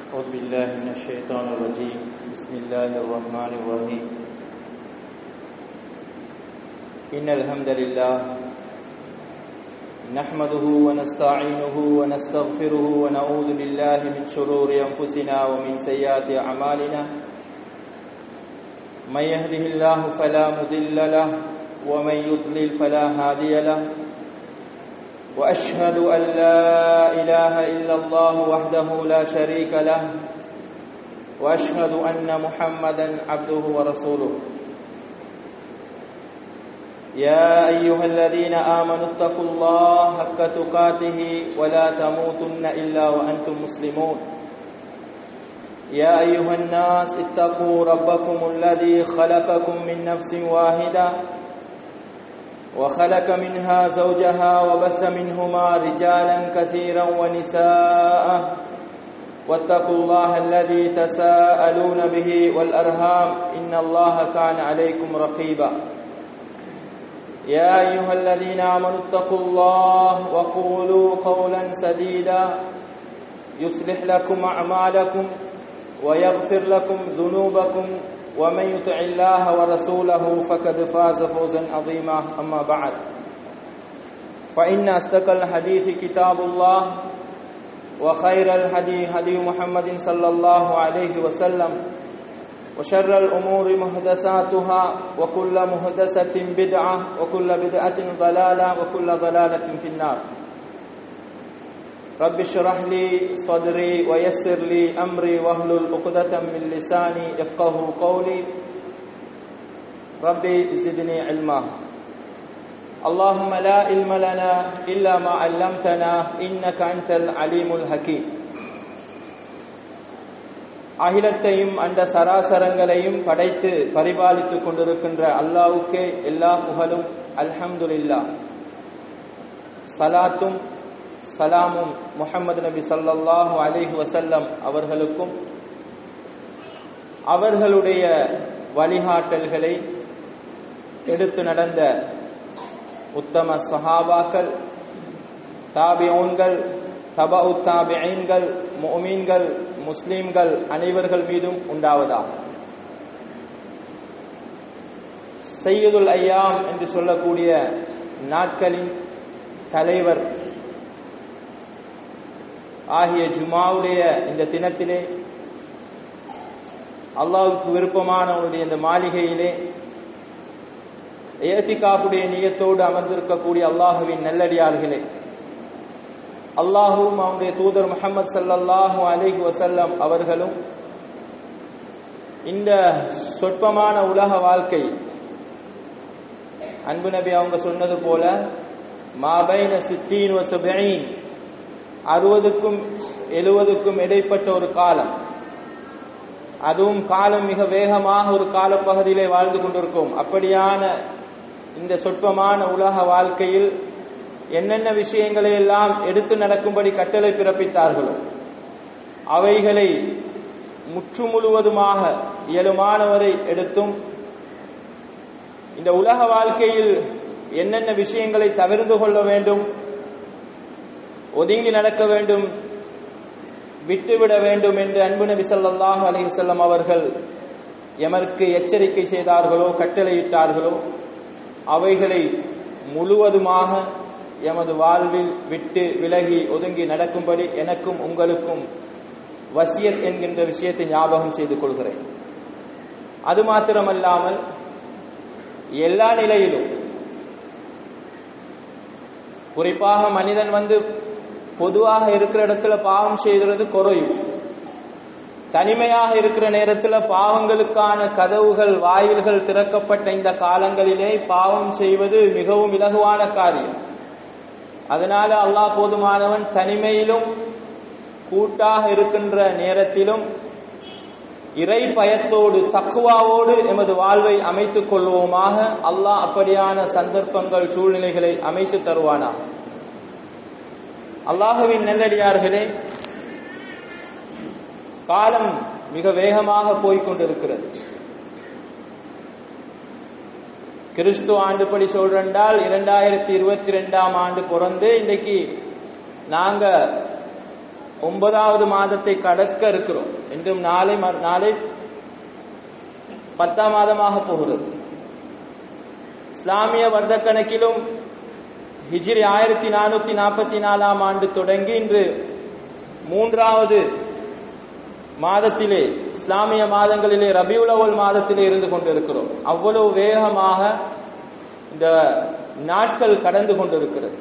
أعوذ بالله من الشيطان الرجيم بسم الله الرحمن الرحيم إن الحمد لله نحمده ونستعينه ونستغفره ونعوذ بالله من شرور أنفسنا ومن سيئات أعمالنا من يهده الله فلا مضل له ومن يضلل فلا هادي له واشهد ان لا اله الا الله وحده لا شريك له واشهد ان محمدا عبده ورسوله يا ايها الذين امنوا اتقوا الله حق تقاته ولا تموتن الا وانتم مسلمون يا ايها الناس اتقوا ربكم الذي خلقكم من نفس واحده وخلق منها زوجها وبث منهما رجالا كثيرا ونساء واتقوا الله الذي تساءلون به والارham ان الله كان عليكم رقيبا يا ايها الذين امنوا اتقوا الله وقولوا قولا سديدا يصلح لكم اعمالكم ويغفر لكم ذنوبكم ومن يطع الله ورسوله فقد فاز فوزا عظيما اما بعد فان اصدق الحديث كتاب الله وخير الهدي هدي محمد صلى الله عليه وسلم وشر الامور محدثاتها وكل محدثه بدعه وكل بدعه ضلاله وكل ضلاله في النار رب اشرح لي صدري ويسر لي امري واحلل عقدة من لساني يفقه قولي ربي زدني علما اللهم لا علم لنا الا ما علمتنا انك انت العليم الحكيم அகிலத்தையும் அந்த சராசரங்களையும் படைத்து பரிபாலித்துக் கொண்டிருக்கின்ற அல்லாவுக்கே எல்லா புகழும் அல்ஹம்துலில்லா சலாத்தும் சலாமும் முஹம்மது நபி சல்லாஹூ அலிஹி வசல்லம் அவர்களுக்கும் அவர்களுடைய வழிகாட்டல்களை எடுத்து நடந்த உத்தம சஹாபாக்கள் தாபியோன்கள் தபா உத்தாபியன்கள் மோமீன்கள் முஸ்லீம்கள் அனைவர்கள் மீதும் உண்டாவதாக செய்யுதுல் ஐயாம் என்று சொல்லக்கூடிய நாட்களின் தலைவர் ஆகிய ஜுமாவுடைய இந்த தினத்திலே அல்லாவுக்கு விருப்பமானவனுடைய இந்த மாளிகையிலே ஏத்திகாஃபுடைய நியத்தோடு அமர்ந்திருக்கக்கூடிய அல்லாஹுவின் நல்லடியார்களே அல்லாஹுவும் அவனுடைய தூதர் முகமது சல்லல்லாஹூ அலிஹி வசல்லம் அவர்களும் இந்த சொற்பமான உலக வாழ்க்கை அன்பு நபி அவங்க சொன்னது போல மாபைன சித்தீன் வசபீன் அறுபதுக்கும் எழுபதுக்கும் இடைப்பட்ட ஒரு காலம் அதுவும் காலம் மிக வேகமாக ஒரு காலப்பகுதியிலே வாழ்ந்து கொண்டிருக்கும் அப்படியான இந்த சொற்பமான உலக வாழ்க்கையில் என்னென்ன விஷயங்களை எல்லாம் எடுத்து நடக்கும்படி கட்டளை பிறப்பித்தார்களோ அவைகளை முற்று முழுவதுமாக இயலுமானவரை எடுத்தும் இந்த உலக வாழ்க்கையில் என்னென்ன விஷயங்களை தவிர்த்து கொள்ள வேண்டும் ஒதுங்கி நடக்க வேண்டும் விட்டுவிட வேண்டும் என்று அன்பு நபி சொல்லாஹு அலிவசல்லம் அவர்கள் எமருக்கு எச்சரிக்கை செய்தார்களோ கட்டளையிட்டார்களோ அவைகளை முழுவதுமாக எமது வாழ்வில் விட்டு விலகி ஒதுங்கி நடக்கும்படி எனக்கும் உங்களுக்கும் வசியத் என்கின்ற விஷயத்தை ஞாபகம் செய்து கொள்கிறேன் அது மாத்திரமல்லாமல் எல்லா நிலையிலும் குறிப்பாக மனிதன் வந்து பொதுவாக இருக்கிற இடத்துல பாவம் செய்கிறது குறையும் தனிமையாக இருக்கிற நேரத்தில் பாவங்களுக்கான கதவுகள் வாயில்கள் திறக்கப்பட்ட இந்த காலங்களிலே பாவம் செய்வது மிகவும் இலகுவான காரியம் அதனால அல்லாஹ் போதுமானவன் தனிமையிலும் கூட்டாக இருக்கின்ற நேரத்திலும் இறை பயத்தோடு தக்குவாவோடு எமது வாழ்வை அமைத்துக் கொள்வோமாக அல்லாஹ் அப்படியான சந்தர்ப்பங்கள் சூழ்நிலைகளை அமைத்து தருவானா அல்லாஹுவின் நெல்லடியார்களே காலம் மிக வேகமாக போய்கொண்டிருக்கிறது கிறிஸ்து ஆண்டுப்படி சொல்றால் இரண்டாயிரத்தி இருபத்தி ரெண்டாம் ஆண்டு பிறந்து இன்னைக்கு நாங்க ஒன்பதாவது மாதத்தை கடக்க இருக்கிறோம் இன்றும் நாளை மறு- நாளை பத்தாம் மாதமாக போகிறது இஸ்லாமிய வருடக்கணக்கிலும் ஹிஜ்ரி ஆயிரத்தி நானூத்தி நாற்பத்தி நாலாம் ஆண்டு தொடங்கி இன்று மூன்றாவது மாதத்திலே இஸ்லாமிய மாதங்களிலே ரபியுல் அவ்வல் மாதத்திலே இருந்து கொண்டிருக்கிறோம் அவ்வளவு வேகமாக இந்த நாட்கள் கடந்து கொண்டிருக்கிறது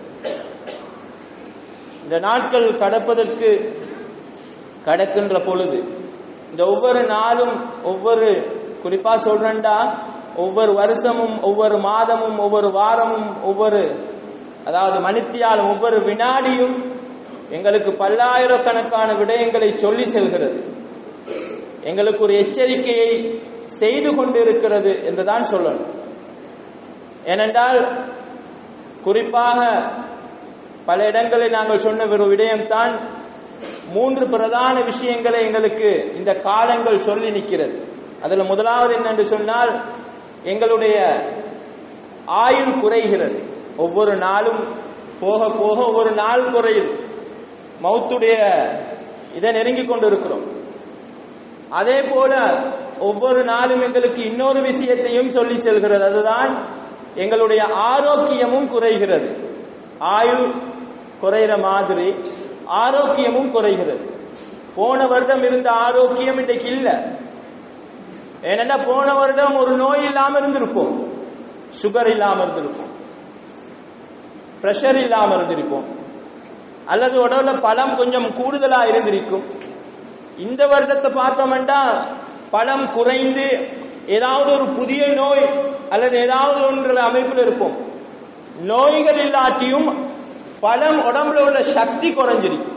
இந்த நாட்கள் கடப்பதற்கு கடக்கின்ற பொழுது இந்த ஒவ்வொரு நாளும் ஒவ்வொரு குறிப்பா சொல்றேன்டா ஒவ்வொரு வருஷமும் ஒவ்வொரு மாதமும் ஒவ்வொரு வாரமும் ஒவ்வொரு அதாவது மணித்தியாலும் ஒவ்வொரு வினாடியும் எங்களுக்கு பல்லாயிரக்கணக்கான விடயங்களை சொல்லி செல்கிறது எங்களுக்கு ஒரு எச்சரிக்கையை செய்து கொண்டிருக்கிறது என்றுதான் சொல்லணும் ஏனென்றால் குறிப்பாக பல இடங்களில் நாங்கள் சொன்ன ஒரு விடயம்தான் மூன்று பிரதான விஷயங்களை எங்களுக்கு இந்த காலங்கள் சொல்லி நிற்கிறது அதுல முதலாவது என்னென்று சொன்னால் எங்களுடைய ஆயுள் குறைகிறது ஒவ்வொரு நாளும் போக போக ஒவ்வொரு நாள் குறையுது மௌத்துடைய இதை நெருங்கிக் கொண்டிருக்கிறோம் அதே போல ஒவ்வொரு நாளும் எங்களுக்கு இன்னொரு விஷயத்தையும் சொல்லி செல்கிறது அதுதான் எங்களுடைய ஆரோக்கியமும் குறைகிறது ஆயுள் குறைகிற மாதிரி ஆரோக்கியமும் குறைகிறது போன வருடம் இருந்த ஆரோக்கியம் இன்றைக்கு இல்ல ஏனென்றா போன வருடம் ஒரு நோய் இல்லாம இருந்திருப்போம் சுகர் இல்லாம இருந்திருப்போம் பிரஷர் இல்லாம இருந்திருப்போம் அல்லது உடவுல பழம் கொஞ்சம் கூடுதலா இருந்திருக்கும் இந்த வருடத்தை பார்த்தோம்னா பழம் குறைந்து ஏதாவது ஒரு புதிய நோய் அல்லது ஏதாவது ஒன்று அமைப்பில் இருப்போம் நோய்கள் இல்லாட்டியும் பழம் உடம்புல உள்ள சக்தி குறைஞ்சிருக்கும்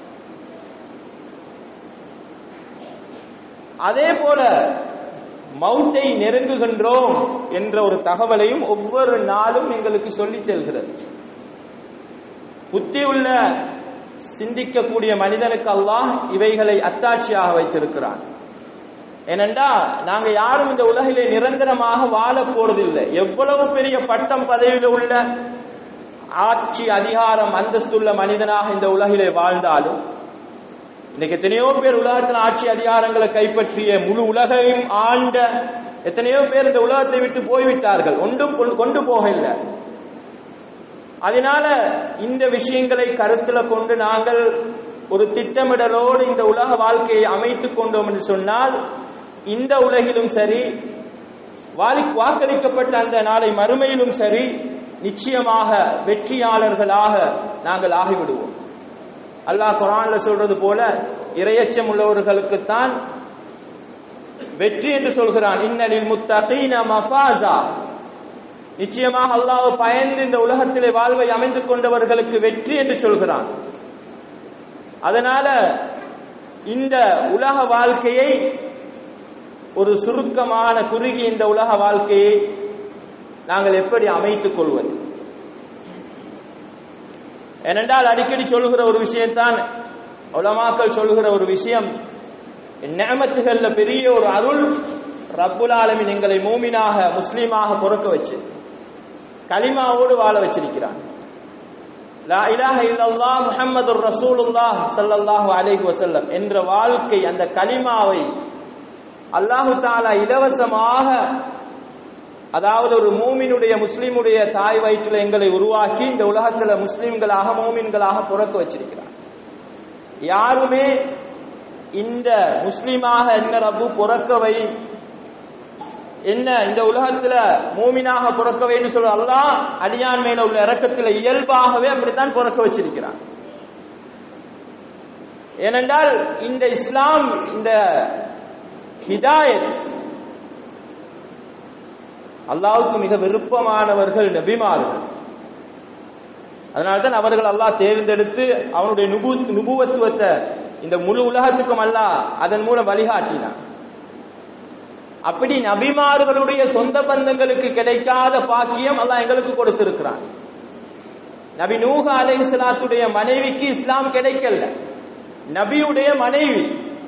அதே போல மவுத்தை நெருங்குகின்றோம் என்ற ஒரு தகவலையும் ஒவ்வொரு நாளும் எங்களுக்கு சொல்லி செல்கிறது புத்தி உள்ள சிந்திக்கக்கூடிய மனிதனுக்கு அல்லாஹ் இவைகளை அத்தாட்சியாக வைத்திருக்கிறான் ஏனென்றா நாங்க யாரும் இந்த உலகிலே நிரந்தரமாக வாழ போறதில்லை எவ்வளவு பெரிய பட்டம் பதவியில உள்ள ஆட்சி அதிகாரம் அந்தஸ்துள்ள மனிதனாக இந்த உலகிலே வாழ்ந்தாலும் இன்னைக்கு எத்தனையோ பேர் உலகத்தில் ஆட்சி அதிகாரங்களை கைப்பற்றிய முழு உலகையும் ஆண்ட எத்தனையோ பேர் இந்த உலகத்தை விட்டு போய்விட்டார்கள் ஒன்றும் கொண்டு- கொண்டு போக இல்லை அதனால இந்த விஷயங்களை கருத்துல கொண்டு நாங்கள் ஒரு திட்டமிடலோடு இந்த உலக வாழ்க்கையை அமைத்துக் கொண்டோம் என்று சொன்னால் இந்த உலகிலும் சரி வாலி- வாக்களிக்கப்பட்ட அந்த நாளை மறுமையிலும் சரி நிச்சயமாக வெற்றியாளர்களாக நாங்கள் ஆகிவிடுவோம் அல்லாஹ் குரான்ல சொல்றது போல இரையச்சம் உள்ளவர்களுக்குத்தான் வெற்றி என்று சொல்கிறான் இன்னலில் முத்தகீன மஃபாஸா நிச்சயமாக அல்லாஹ் பயந்து இந்த உலகத்திலே வாழ்வை அமைந்து கொண்டவர்களுக்கு வெற்றி என்று சொல்கிறான் அதனால இந்த உலக வாழ்க்கையை ஒரு சுருக்கமான குறுகிய இந்த உலக வாழ்க்கையை நாங்கள் எப்படி அமைத்துக் கொள்வது ஏனென்றால் அடிக்கடி சொல்லுகிற ஒரு விஷயம்தான் உலமாக்கள் சொல்லுகிற ஒரு விஷயம் நேமத்துகள்ல பெரிய ஒரு அருள் ரப்புல் ஆலமின் எங்களை மூமினாக முஸ்லீமாக பொறுக்க வச்சு கலிமாவோடு வாழ வச்சிருக்கிறான் லா இலாஹ இல்லல்லாஹ் முஹம்மதுர் ரசூலுல்லாஹ் ஸல்லல்லாஹு அலைஹி வஸல்லம் என்ற வாழ்க்கை அந்த கலிமாவை அல்லாஹு தாலா இலவசமாக அதாவது ஒரு மூமினுடைய முஸ்லிமுடைய தாய் வயிற்றில் எங்களை உருவாக்கி இந்த உலகத்துல முஸ்லிம்களாக மூமின்களாக பிறக்க வச்சிருக்கிறார் யாருமே இந்த முஸ்லிமாக என்ன ரப்பு பிறக்கவை என்ன இந்த உலகத்துல மூமினாக பிறக்கவைன்னு சொல்ற அல்லாஹ் அடியான் மேல உள்ள இறக்கத்துல இயல்பாகவே அப்படித்தான் பிறக்க வச்சிருக்கிறான் ஏனென்றால் இந்த இஸ்லாம் இந்த ஹிதாயத் அல்லாவுக்கு மிக விருப்பமானவர்கள் நபிமார்கள் அதனால்தான் அவர்கள் அல்லாஹ் தேர்ந்தெடுத்து அவனுடைய நுபு நுபுவத்துவத்தை இந்த முழு உலகத்துக்கும் அல்லாஹ் அதன் மூலம் வழிகாட்டினான் அப்படி நபிமார்களுடைய சொந்த பந்தங்களுக்கு கிடைக்காத பாக்கியம் அல்லாஹ் எங்களுக்கு கொடுத்திருக்கிறான் நபி நூஹ அலைஹிஸ்ஸலாத்துடைய மனைவிக்கு இஸ்லாம் கிடைக்கல நபியுடைய மனைவி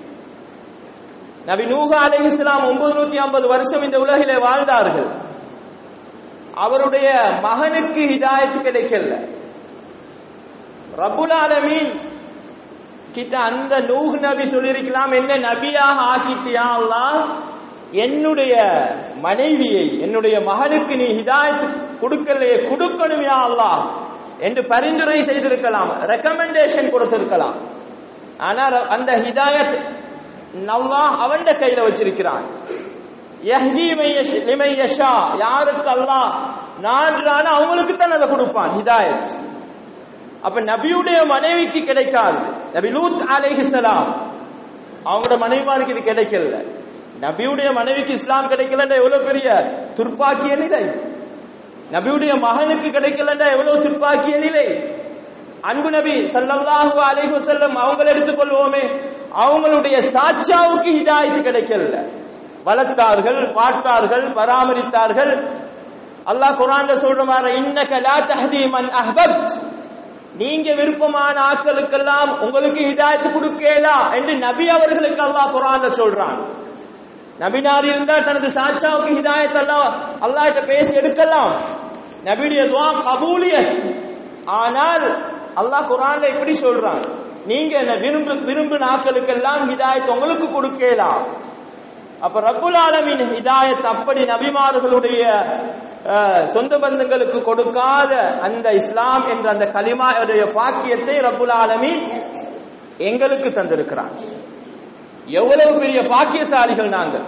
நபி நூஹ அலைஹிஸ்ஸலாம் ஒன்பது நூத்தி ஐம்பது வருஷம் இந்த உலகிலே வாழ்ந்தார்கள் அவருடைய மகனுக்கு ஹிதாயத்து கிடைக்கல ரப்புல் ஆலமீன் கிட்ட அந்த நூஹ் நபி சொல்லியிருக்கலாம் என்ன நபியாக ஆக்கிட்டியா அல்லாஹ் என்னுடைய மனைவியை என்னுடைய மகனுக்கு நீ ஹிதாயத் கொடுக்கலையே கொடுக்கணும் யா அல்லாஹ் என்று பரிந்துரை செய்திருக்கலாம் ரெக்கமெண்டேஷன் கொடுத்திருக்கலாம் ஆனா அந்த ஹிதாயத் அல்லாஹ் அவன்ட கையில வச்சிருக்கிறான் யஹ்தி லிமை யஷா யாருக்கு அல்லாஹ் நான்றான அவங்களுக்கு தான் அதை கொடுப்பான் ஹிதாயத் அப்ப நபியுடைய மனைவிக்கு கிடைக்காது நபி லூத் அலைஹிஸ்ஸலாம் அவங்களோட மனைவிமாருக்கு இது கிடைக்கல நபியுடைய மனைவிக்கு இஸ்லாம் கிடைக்கலன்ற எவ்வளவு பெரிய துர்ப்பாக்கிய நிலை நபியுடைய மகனுக்கு கிடைக்கலன்ற எவ்வளவு துர்ப்பாக்கிய நிலை அன்பு நபி சல்லல்லாஹு அலைஹி வஸல்லம் அவங்கள எடுத்துக்கொள்வோமே அவங்களுடைய சாட்சாவுக்கு ஹிதாயத்து கிடைக்கல வளர்த்தார்கள் பார்த்தார்கள் பராமரித்தார்கள் அல்லாஹ் குர்ஆன்ல சொல்ற மாதிரி இன்னக லா தஹதி மன் அஹ்பப்த் நீங்க விருப்பமான ஆட்களுக்கெல்லாம் உங்களுக்கு ஹிதாயத்து கொடுக்கலாம் என்று நபி அவர்களுக்கு அல்லாஹ் குர்ஆன்ல சொல்றான் நபினார் இருந்தால் தனது சாட்சாவுக்கு ஹிதாயத் அல்லாஹ் அல்லாஹ்ட்ட பேசி எடுக்கலாம் நபியுடைய துவா கபூலியத் ஆனால் அல்லாஹ் குர்ஆன்ல இப்படி சொல்றான் நீங்க என்ன விரும்பு விரும்பு நாட்களுக்கெல்லாம் ஹிதாயத் உங்களுக்கு கொடுக்கலாம் அப்ப ரப்புல் ஆலமின் ஹிதாயத் அப்படி நபிமார்களுடைய சொந்த பந்தங்களுக்கு கொடுக்காத அந்த இஸ்லாம் என்ற அந்த கலிமாவுடைய பாக்கியத்தை ரப்புல் ஆலமின் எங்களுக்கு தந்திருக்கிறான் எவ்வளவு பெரிய பாக்கியசாலிகள் நாங்கள்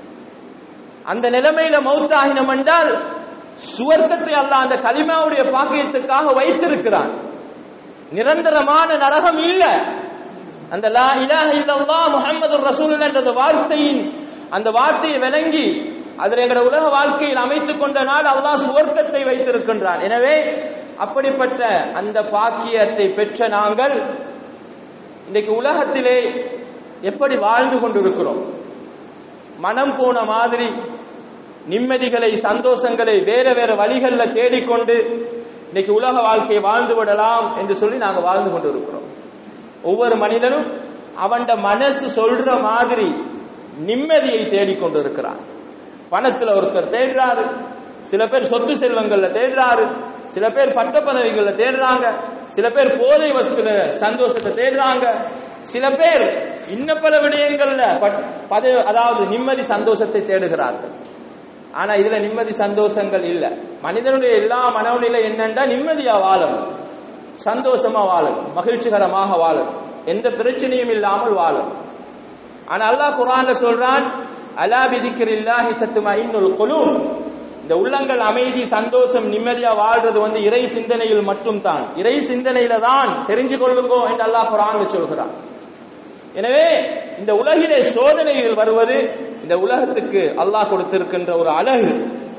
அந்த நிலைமையில மௌத்தாகினம் என்றால் சுவர்க்கத்தை அல்ல அந்த கலிமாவுடைய பாக்கியத்துக்காக வைத்திருக்கிறான் நிரந்தரமான நரகம் இல்ல அந்த லா இலாஹ இல்லல்லாஹ் முஹம்மது ரசூல் என்ற வார்த்தையின் அந்த வார்த்தையை விளங்கி அதில் எங்களோட உலக வாழ்க்கையில் அமைத்துக் கொண்ட நாள் அல்லாஹ் சுவர்க்கத்தை வைத்திருக்கின்றான் எனவே அப்படிப்பட்ட அந்த பாக்கியத்தை பெற்ற நாங்கள் இன்றைக்கு உலகத்திலே எப்படி வாழ்ந்து கொண்டிருக்கிறோம் மனம் போன மாதிரி நிம்மதிகளை சந்தோஷங்களை வேற வேற வழிகள்ல தேடிக்கொண்டு இன்னைக்கு உலக வாழ்க்கையை வாழ்ந்து விடலாம் என்று சொல்லி நாங்க வாழ்ந்து கொண்டிருக்கிறோம் ஒவ்வொரு மனிதனும் அவன்ட மனசு சொல்ற மாதிரி நிம்மதியை தேடிக்கொண்டிருக்கிறான் பணத்துல ஒருத்தர் தேடுறாரு சில பேர் சொத்து செல்வங்கள்ல தேடுறாரு சில பேர் பட்ட பதவிகள்ல தேடுறாங்க சில பேர் போதை வஸ்துல சந்தோஷத்தை தேடுறாங்க சில பேர் இன்ன பல விடயங்கள்ல பதவி அதாவது நிம்மதி சந்தோஷத்தை தேடுகிறார்கள் ஆனா இதுல நிம்மதி சந்தோஷங்கள் இல்ல மனிதனுடைய எல்லா மனநிலை என்னன்னா நிம்மதியா வாழணும் சந்தோஷமா வாழணும் மகிழ்ச்சிகரமாக வாழணும் எந்த பிரச்சனையும் இல்லாமல் வாழணும் ஆனா அல்லாஹ் குரான்ல சொல்றான் அலா பிதிக்கிரில்லாஹி தத்துமா இன்னுல் குலூப் இந்த உள்ளங்கள் அமைதி சந்தோஷம் நிம்மதியா வாழ்றது வந்து இறை சிந்தனையில் மட்டும் தான் இறை சிந்தனையில தான் தெரிஞ்சு கொள்ளுங்கோ என்று அல்லாஹ் குரான்ல சொல்கிறான் எனவே இந்த உலகிலே சோதனைகள் வருவது இந்த உலகத்துக்கு அல்லாஹ் கொடுத்திருக்கின்ற ஒரு அழகு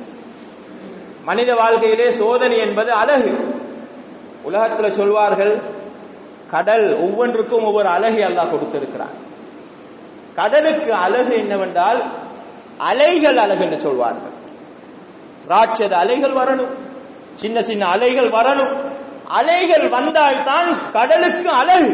மனித வாழ்க்கையிலே சோதனை என்பது அழகு உலகத்துல சொல்வார்கள் கடல் ஒவ்வொன்றுக்கும் ஒவ்வொரு அழகை அல்லாஹ் கொடுத்திருக்கிறான் கடலுக்கு அழகு என்னவென்றால் அலைகள் அழகு என்று சொல்வார்கள் ராட்சத அலைகள் வரணும் சின்ன சின்ன அலைகள் வரணும் அலைகள் வந்தால்தான் கடலுக்கு அழகு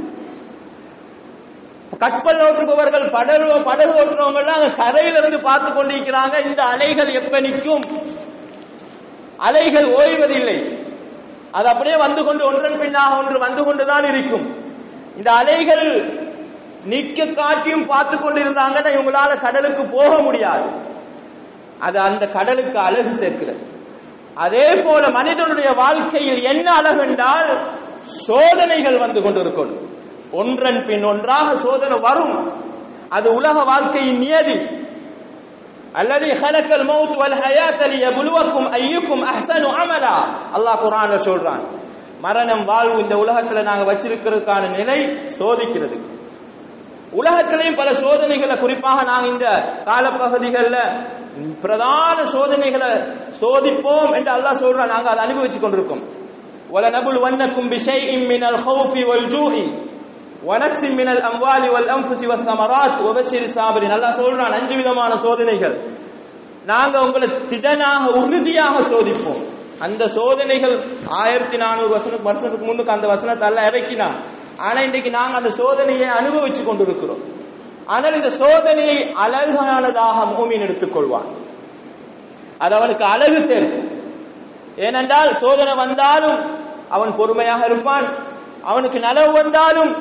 கப்பல் ஓட்டுபவர்கள் படகு படகு ஓட்டுறவங்க எல்லாம் கரையில இருந்து பார்த்து கொண்டிருக்கிறாங்க இந்த அலைகள் எப்ப நிற்கும் அலைகள் ஓய்வதில்லை அது அப்படியே வந்து கொண்டு ஒன்றன் பின்னாக ஒன்று வந்து கொண்டுதான் இருக்கும் இந்த அலைகள் நிக்க காட்டியும் பார்த்து கொண்டிருந்தாங்கன்னா இவங்களால கடலுக்கு போக முடியாது அது அந்த கடலுக்கு அழகு சேர்க்கிறது அதே போல மனிதனுடைய வாழ்க்கையில் என்ன அழகு என்றால் சோதனைகள் வந்து கொண்டிருக்கும் ஒன்றன் பின் ஒன்றாக சோதனை வரும் அது உலக வாழ்க்கையின் நியதி அல்லது ஹலக்கல் மௌத் வல் ஹயாத் லியப்லுவக்கும் அய்யுக்கும் அஹ்சனு அமலா அல்லாஹ் குர்ஆன்ல சொல்றான் மரணம் வாழ்வு இந்த உலகத்துல நாங்க வச்சிருக்கிறதுக்கான நிலை சோதிக்கிறது உலகத்திலையும் பல சோதனைகளை குறிப்பாக நாங்க இந்த காலப்பகுதிகளில் பிரதான சோதனைகளை சோதிப்போம் என்று அல்லாஹ் சொல்றான் நாங்க அதை அனுபவிச்சு கொண்டிருக்கோம் وَلَنَبْلُوَنَّكُمْ بِشَيْءٍ مِّنَ الْخَوْفِ وَالْجُوعِ وَنَقْصٍ مِّنَ الْأَمْوَالِ وَالْأَنفُسِ وَالثَّمَرَاتِ وَبَشِّرِ الصَّابِرِينَ அல்லாஹ் சொல்றான் அஞ்சு விதமான சோதனைகள் நாங்க உங்களை திடனாக உறுதியாக சோதிப்போம் அந்த சோதனைகள் ஆயிரத்தி நானூறு வசன வருஷத்துக்கு முன்னுக்கு அந்த வசனத்தை எல்லாம் இறக்கினான் ஆனா இன்றைக்கு நாங்க அந்த சோதனையை அனுபவிச்சு கொண்டிருக்கிறோம் ஆனால் இந்த சோதனையை அழகானதாக மூமின் எடுத்துக்கொள்வான் அது அவனுக்கு அழகு சேர்க்கும் ஏனென்றால் சோதனை வந்தாலும் அவன் பொறுமையாக இருப்பான் அவனுக்கு நலவு வந்தாலும்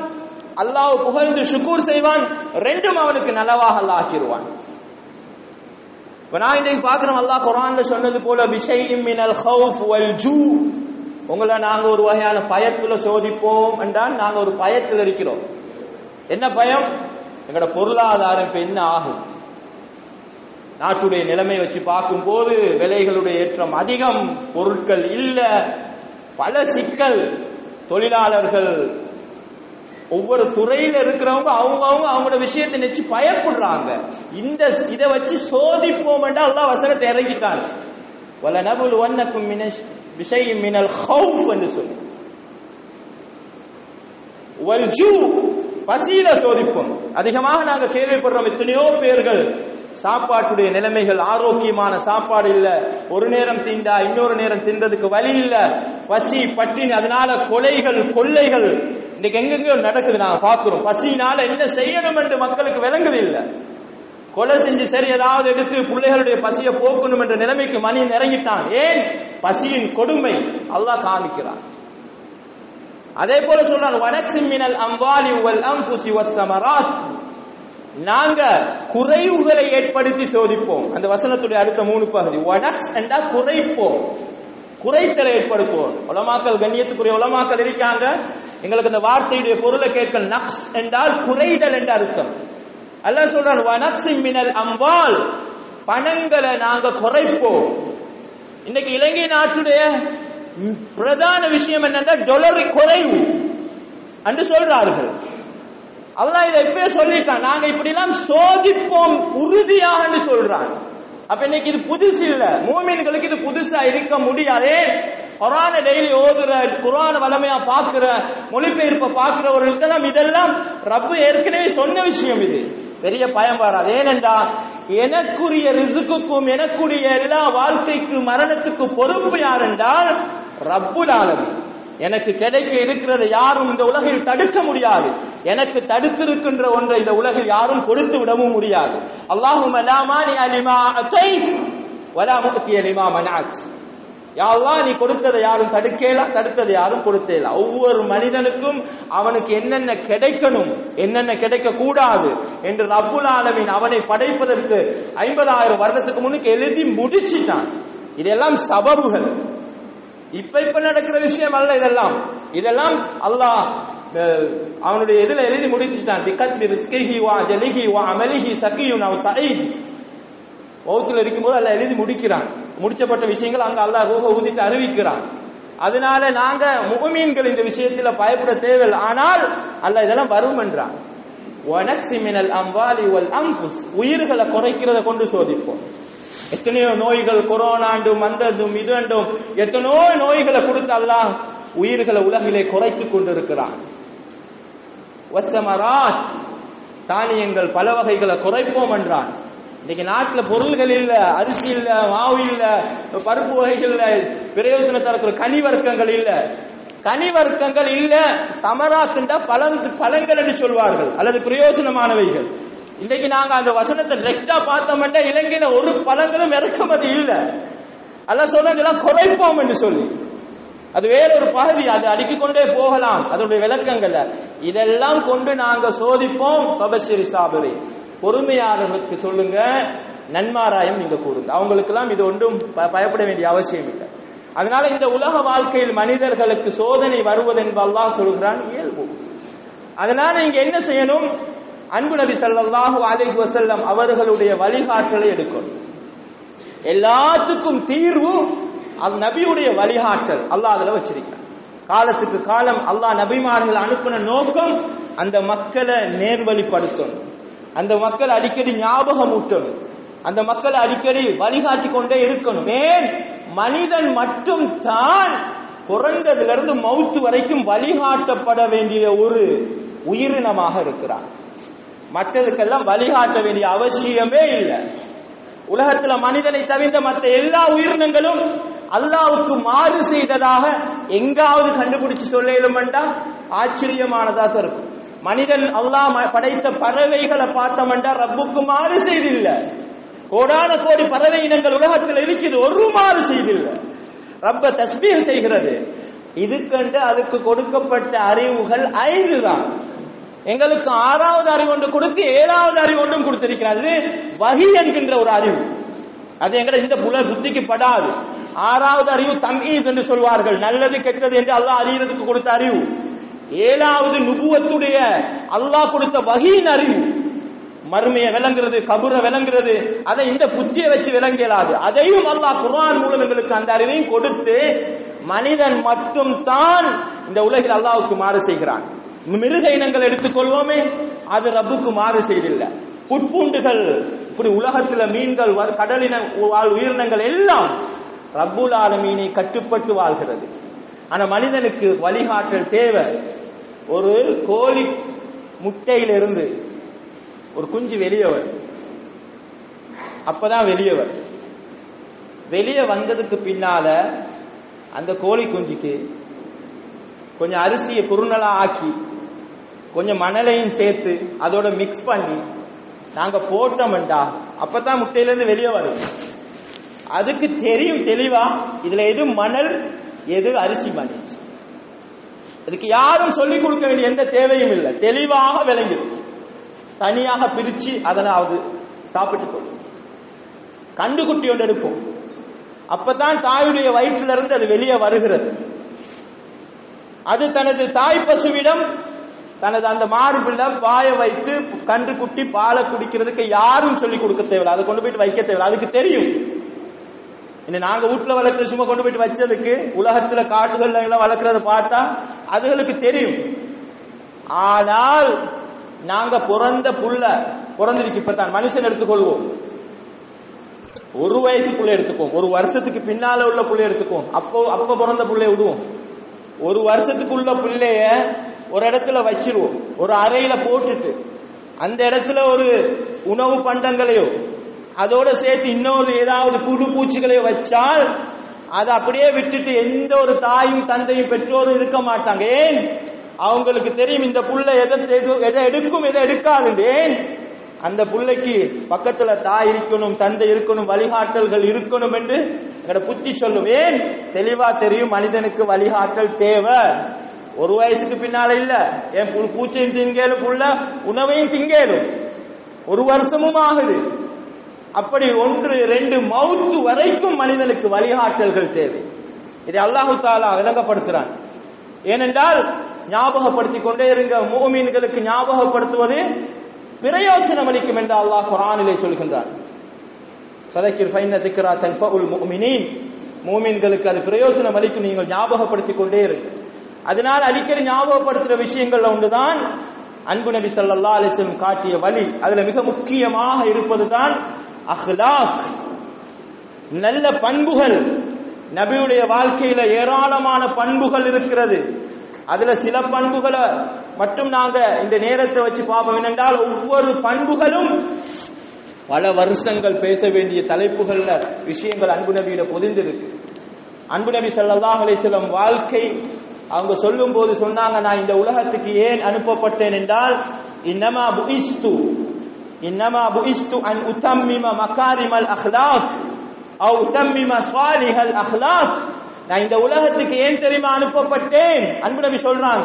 அல்லாஹ் புகழ்ந்து ஷுக்கூர் செய்வான் ரெண்டும் அவனுக்கு நலவாக அல்லாஹ் ஆக்கிடுவான் இப்ப நான் இன்னைக்கு பார்க்கிறோம் அல்லாஹ் குரான்ல சொன்னது போல விஷயம் மினல் ஹவுஃப் வல் ஜூ உங்களை நாங்க ஒரு வகையான பயத்துல சோதிப்போம் என்றால் நாங்க ஒரு பயத்தில் இருக்கிறோம் என்ன பயம் எங்களோட பொருளாதாரம் இப்ப என்ன ஆகும் நாட்டுடைய நிலைமை வச்சு பார்க்கும்போது விலைகளுடைய ஏற்றம் அதிகம் பொருட்கள் இல்ல பல சிக்கல் தொழிலாளர்கள் ஒவ்வொரு துறையில இருக்கிறவங்க அவங்க அவங்க அவங்களோட விஷயத்தை நினைச்சு பயப்படுறாங்க இந்த இதை வச்சு சோதிப்போம் அல்லாஹ் வசனத்தை இறங்கிட்டாங்க வல நபுல் வன்னக்கும் மினஷ் விஷயம் மினல் ஹவுஃப் என்று சொல்லி வல் ஜூ பசியில சோதிப்போம் அதிகமாக நாங்க கேள்விப்படுறோம் எத்தனையோ பேர்கள் சாப்பாட்டுடைய நிலைமைகள் ஆரோக்கியமான சாப்பாடு இல்ல ஒரு நேரம் தீண்டா இன்னொரு நேரம் தின்றதுக்கு வழி இல்ல பசி பட்டினி அதனால கொலைகள் கொள்ளைகள் இன்னைக்கு எங்கெங்கயோ நடக்குது நாங்க பாக்குறோம் பசியினால என்ன செய்யணும் என்று மக்களுக்கு விளங்குது இல்ல கொலை செஞ்சு சரி ஏதாவது எடுத்து பிள்ளைகளுடைய பசியை போக்கணும் என்ற நிலைமைக்கு மணி இறங்கிட்டான் ஏன் பசியின் கொடுமை அல்லாஹ் காமிக்கிறான் அதே போல சொல்றான் வனக்ஸின் மினல் அம்வாலி வல் அன்ஃபுஸி வஸ் ஸமராத் நாங்க குறைவுகளை ஏற்படுத்தி சோதிப்போம் அந்த வசனத்துடைய அடுத்த மூணு பகுதி வனக்ஸ் என்றா குறைப்போம் குறைத்தலை ஏற்படுத்துவோம் உலமாக்கல் கண்ணியத்துக்குரிய உலமாக்கல் இருக்காங்க எங்களுக்கு இந்த வார்த்தையுடைய பொருளை கேட்க நக்ஸ் என்றால் குறைதல் என்ற அர்த்தம் அல்லாஹ் சொல்றான் வனக்ஸின் மினல் அம்வால் பணங்களை நாங்க குறைப்போம் இன்னைக்கு இலங்கை நாட்டுடைய பிரதான விஷயம் என்னன்னா டொலர் குறைவு என்று சொல்றார்கள் அல்லாஹ் இதை இப்பவே சொல்லிட்டான் நாங்க இப்படி எல்லாம் சோதிப்போம் உறுதியாக சொல்றான் அப்ப இன்னைக்கு இது புதுசு இல்ல மூமின்களுக்கு இது புதுசா இருக்க முடியாதே குரான டெய்லி ஓதுற குரான வளமையா பாக்குற மொழிபெயர்ப்ப பாக்குறவர்களுக்கெல்லாம் இதெல்லாம் ரப்பு ஏற்கனவே சொன்ன விஷயம் இது பெரிய பயம் வராது ஏனென்றால் எனக்குரிய ரிசுக்குக்கும் எனக்குரிய எல்லா வாழ்க்கைக்கு மரணத்துக்கு பொறுப்பு யார் என்றால் ரப்புல் ஆலமீன் எனக்கு கிடைக்க இருக்கிறதை யாரும் இந்த உலகில் தடுக்க முடியாது எனக்கு தடுத்திருக்கின்ற ஒன்றை இந்த உலகில் யாரும் கொடுத்து விடவும் முடியாது அல்லாஹும் அலாமானி அலிமா அத்தைத் வலா முக்தி அலிமா மனாத் யா அல்லாஹ் நீ கொடுத்ததை யாரும் தடுக்கலாம் தடுத்ததை யாரும் கொடுத்தேலாம் ஒவ்வொரு மனிதனுக்கும் அவனுக்கு என்னென்ன கிடைக்கணும் என்னென்ன கிடைக்க கூடாது என்று ரப்புல் ஆலமீன் அவனை படைப்பதற்கு ஐம்பதாயிரம் வருடத்துக்கு முன்னுக்கு எழுதி முடிச்சிட்டான் இதெல்லாம் சபபுகள் இப்ப இப்ப நடக்கிற விஷயம் அல்ல இதெல்லாம் இதெல்லாம் அல்லாஹ் அஹ், அவனுடைய இதுல எழுதி முடிச்சிட்டான் பிகத்பி ரிஸ்கிஹி வா ஜலிஹி வா அமலிஹி சகியுன் அவ் சயீத் வௌத்துல இருக்கும்போது அல்லாஹ் எழுதி முடிக்கிறான் முடிச்சப்பட்ட விஷயங்கள் அங்க அல்லாஹ் ரூஹ ஊதிட்டு அறிவிக்கிறான் அதனால நாங்க முகமீன்கள் இந்த விஷயத்துல பயப்பட தேவையில்லை ஆனால் அல்லாஹ் இதெல்லாம் வரும் என்றான் வனக்ஸி மினல் அம்வாலி வல் அன்ஃபுஸ் உயிர்களை குறைக்கிறத கொண்டு சோதிப்போம் எத்தனையோ நோய்கள் கொரோனாண்டும் மந்தண்டும் இதுண்டும் எத்தனையோ நோய்களை கொடுத்து அல்லாஹ் உயிர்களை உலகிலே குறைத்துக் கொண்டிருக்கிறான் வசமராத் தானியங்கள் பல வகைகளை குறைப்போம் என்றான் இன்னைக்கு நாட்டுல பொருள்கள் இல்ல அரிசி இல்ல மாவு இல்ல பருப்பு வகைகள் இல்ல பிரயோஜனம் தரக்கூடிய கனி வர்க்கங்கள் இல்ல கனி வர்க்கங்கள் இல்ல சமராத்துண்டா பழம் பழங்கள் என்று சொல்வார்கள் அல்லது பிரயோஜனமானவைகள் இன்னைக்கு நாங்க அந்த வசனத்தை நெக்ஸ்டா பார்த்தோம்னா இலங்கையில ஒரு பழங்களும் இறக்குமதி இல்ல அல்ல சொல்றதெல்லாம் குறைப்போம் என்று சொல்லி அது வேற ஒரு பகுதி அது அடுக்கிக் கொண்டே போகலாம் அதனுடைய விளக்கங்கள்ல இதெல்லாம் கொண்டு நாங்க சோதிப்போம் சபஸ்ரீ சாபரி பொறுமையாளர்களுக்கு சொல்லுங்க நன்மாராயம் நீங்க கூறுங்க அவங்களுக்கு எல்லாம் இது ஒன்றும் ப- பயப்பட வேண்டிய அவசியம் இல்லை அதனால இந்த உலக வாழ்க்கையில் மனிதர்களுக்கு சோதனை வருவது என்பது அல்லாஹ் சொல்கிறான் இயல்பு அதனால நீங்க என்ன செய்யணும் அன்பு நபி ஸல்லல்லாஹு அலைஹி வஸல்லம் அவர்களுடைய வழிகாட்டலை எடுக்கணும் எல்லாத்துக்கும் தீர்வு அது நபியுடைய வழிகாட்டல் அல்லாஹ் அதுல வச்சிருக்கிறான் காலத்துக்கு காலம் அல்லாஹ் நபிமார்கள் அனுப்பின நோக்கம் அந்த மக்களை நேர்வழிப்படுத்தணும் அந்த மக்களை அடிக்கடி ஞாபகம் ஊட்டணும் அந்த மக்களை அடிக்கடி வழிகாட்டி கொண்டே இருக்கணும் ஏன் மனிதன் மட்டும் தான் பிறந்ததிலிருந்து மௌத்து வரைக்கும் வழிகாட்டப்பட வேண்டிய ஒரு உயிரினமாக இருக்கிறான் மற்றதுக்கெல்லாம் வழிகாட்ட வேண்டிய அவசியமே இல்லை உலகத்துல மனிதனை தவிர்த்த மற்ற எல்லா உயிரினங்களும் அல்லாவுக்கு மாறு செய்ததாக எங்காவது கண்டுபிடிச்சு சொல்லேலுமெண்டா ஆச்சரியமானதா தான் இருக்கும் மனிதன் அல்லாஹ் ம- படைத்த பறவைகளை பார்த்தோம்டா ரப்புக்கு மாறு செய்தில்ல கோடான கோடி பறவை இனங்கள் உலகத்தில் இருக்குது ஒரு மாறு செய்தில்ல ரப்ப தஸ்பீஹ் செய்கிறது இதுக்கண்டு அதுக்கு கொடுக்கப்பட்ட அறிவுகள் ஐந்து தான் எங்களுக்கு ஆறாவது அறிவு ஒன்று கொடுத்து ஏழாவது அறிவு ஒன்றும் கொடுத்திருக்கிறார் இது வகி என்கின்ற ஒரு அறிவு அது எங்கட இந்த புல புத்திக்கு படாது ஆறாவது அறிவு தம்ஈஸ் என்று சொல்வார்கள் நல்லது கெட்டது என்று அல்லாஹ் அறியறதுக்கு கொடுத்த அறிவு ஏழாவது நுபுவத்துடைய அல்லாஹ் கொடுத்த வகையின் அறிவு மறுமையை விளங்குறது கபுர விளங்குறது அதை இந்த புத்தியை வச்சு விளங்கலாது அதையும் அல்லாஹ் குர்ஆன் மூலம் எங்களுக்கு அந்த அறிவையும் கொடுத்து மனிதன் மட்டும் தான் இந்த உலகில் அல்லாஹ்வுக்கு மாறு செய்கிறான் மிருக இனங்கள் எடுத்துக்கொள்வோமே அது ரப்புக்கு மாறு செய்தில்லை புட்பூண்டுகள் இப்படி உலகத்துல மீன்கள் வ- கடலின வாழ் உயிரினங்கள் எல்லாம் ரப்புல் ஆலமீனை கட்டுப்பட்டு வாழ்கிறது ஆனா மனிதனுக்கு வழிகாட்டல் தேவை ஒரு கோழி முட்டையிலிருந்து ஒரு குஞ்சு வெளியே வரும் அப்பதான் வெளியே வரும் வெளியே வந்ததுக்கு பின்னால அந்த கோழி குஞ்சுக்கு கொஞ்சம் அரிசியை குறுநலா ஆக்கி கொஞ்சம் மணலையும் சேர்த்து அதோட மிக்ஸ் பண்ணி நாங்க போட்டோம்டா அப்பதான் முட்டையிலிருந்து வெளியே வரும் அதுக்கு தெரியும் தெளிவா இதுல எது மணல் எது அரிசி மணல் இதுக்கு யாரும் சொல்லிக் கொடுக்க வேண்டிய எந்த தேவையும் இல்லை தெளிவாக விளங்கிடும் தனியாக பிரிச்சு அதனாவது சாப்பிட்டுக் கொள்ளும் கண்டுகுட்டி ஒன்று எடுப்போம் அப்பதான் தாயுடைய வயிற்றிலிருந்து அது வெளியே வருகிறது அது தனது தாய் பசுவிடம் தனது அந்த மார்பில் பாய வைத்து கன்று குட்டி பாலை குடிக்கிறதுக்கு யாரும் சொல்லி கொடுக்க தேவையில்லை அதை கொண்டு போயிட்டு வைக்க தேவையில்லை அதுக்கு தெரியும் இன்னும் நாங்க வீட்டுல வளர்க்குற சும்மா கொண்டு போயிட்டு வச்சதுக்கு உலகத்துல காட்டுகள்ல எல்லாம் வளர்க்கறத பார்த்தா அதுகளுக்கு தெரியும் ஆனால் நாங்க பிறந்த புள்ள பிறந்திருக்கு இப்பதான் மனுஷன் எடுத்துக்கொள்வோம் ஒரு வயசு புள்ள எடுத்துக்குவோம் ஒரு வருஷத்துக்கு பின்னால உள்ள புள்ள எடுத்துக்குவோம் அப்போ அப்ப பிறந்த புள்ளைய விடுவோம் ஒரு வருஷத்துக்குள்ள புள்ளைய ஒரு இடத்துல வச்சிருவோம் ஒரு அறையில போட்டுட்டு அந்த இடத்துல ஒரு உணவு பண்டங்களையோ அதோட சேர்த்து இன்னொரு ஏதாவது புழு பூச்சிகளையோ வச்சால் அதை அப்படியே விட்டுட்டு எந்த ஒரு தாயும் தந்தையும் பெற்றோரும் இருக்க மாட்டாங்க ஏன் அவங்களுக்கு தெரியும் இந்த புள்ள எதை எடு- எதை எடுக்கும் எதை எடுக்காது ஏன் அந்த புள்ளைக்கு பக்கத்துல தாய் இருக்கணும் தந்தை இருக்கணும் வழிகாட்டல்கள் இருக்கணும் என்று எங்களோட புத்தி சொல்லும் ஏன் தெளிவா தெரியும் மனிதனுக்கு வழிகாட்டல் தேவை ஒரு வயசுக்கு பின்னால இல்ல என் பு- பூச்சையும் திங்கேலும் புள்ள உணவையும் திங்கேலும் ஒரு வருஷமும் ஆகுது அப்படி ஒன்று ரெண்டு மவுத்து வரைக்கும் மனிதனுக்கு வழிகாட்டல்கள் தேவை இதை அல்லாஹு தாலா விளங்கப்படுத்துறான் ஏனென்றால் ஞாபகப்படுத்திக் கொண்டே இருங்க மூமீன்களுக்கு ஞாபகப்படுத்துவது பிரயோசனம் அளிக்கும் என்று அல்லாஹ் குரானிலே சொல்கின்றான் சதக்கிர் ஃபைன திக்ரா தன்ஃபஉல் முஃமினீன் மூமின்களுக்கு அது பிரயோசனம் அளிக்கும் நீங்கள் ஞாபகப்படுத்திக் கொண்டே இருங்க அதனால் அடிக்கடி ஞாபகப்படுத்துற விஷயங்கள்ல ஒன்றுதான் அன்பு நபி ஸல்லல்லாஹு அலைஹி வஸல்லம் காட்டிய வழி அதுல மிக முக்கியமாக இருப்பதுதான் அஹ்லாக் நல்ல பண்புகள் நபியுடைய வாழ்க்கையில ஏராளமான பண்புகள் இருக்கிறது அதுல சில பண்புகளை மட்டும் நாங்க இந்த நேரத்தை வச்சு பார்ப்போம் என்னென்றால் ஒவ்வொரு பண்புகளும் பல வருஷங்கள் பேச வேண்டிய தலைப்புகள்ல விஷயங்கள் அன்பு நபியில பொதிந்திருக்கு அன்பு நபி ஸல்லல்லாஹு அலைஹி வஸல்லம் வாழ்க்கை அவங்க சொல்லும் போது சொன்னாங்க நான் இந்த உலகத்துக்கு ஏன் அனுப்பப்பட்டேன் என்றால் இன்னமா புஇஸ்து இன்னமா புஇஸ்து அன் உத்தம்மிம மகாரிமல் அஹ்லாக் அவ் உத்தம்மிம ஸ்வாலிஹல் அஹ்லாக் நான் இந்த உலகத்துக்கு ஏன் தெரியுமா அனுப்பப்பட்டேன் அன்பு நபி சொல்றாங்க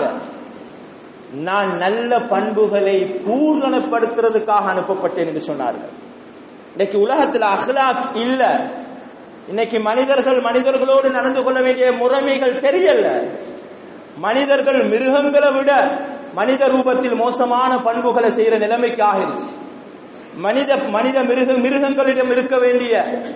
நான் நல்ல பண்புகளை பூரணப்படுத்துறதுக்காக அனுப்பப்பட்டேன் என்று சொன்னார்கள் இன்னைக்கு உலகத்துல அஹ்லாக் இல்ல இன்னைக்கு மனிதர்கள் மனிதர்களோடு நடந்து கொள்ள வேண்டிய முறைமைகள் தெரியல மனிதர்கள் மிருகங்களை விட மனித ரூபத்தில் மோசமான பண்புகளை செய்யற நிலைமைக்கு ஆகிருச்சு மனித மனித மிருக மிருகங்களிடம் இருக்க வேண்டிய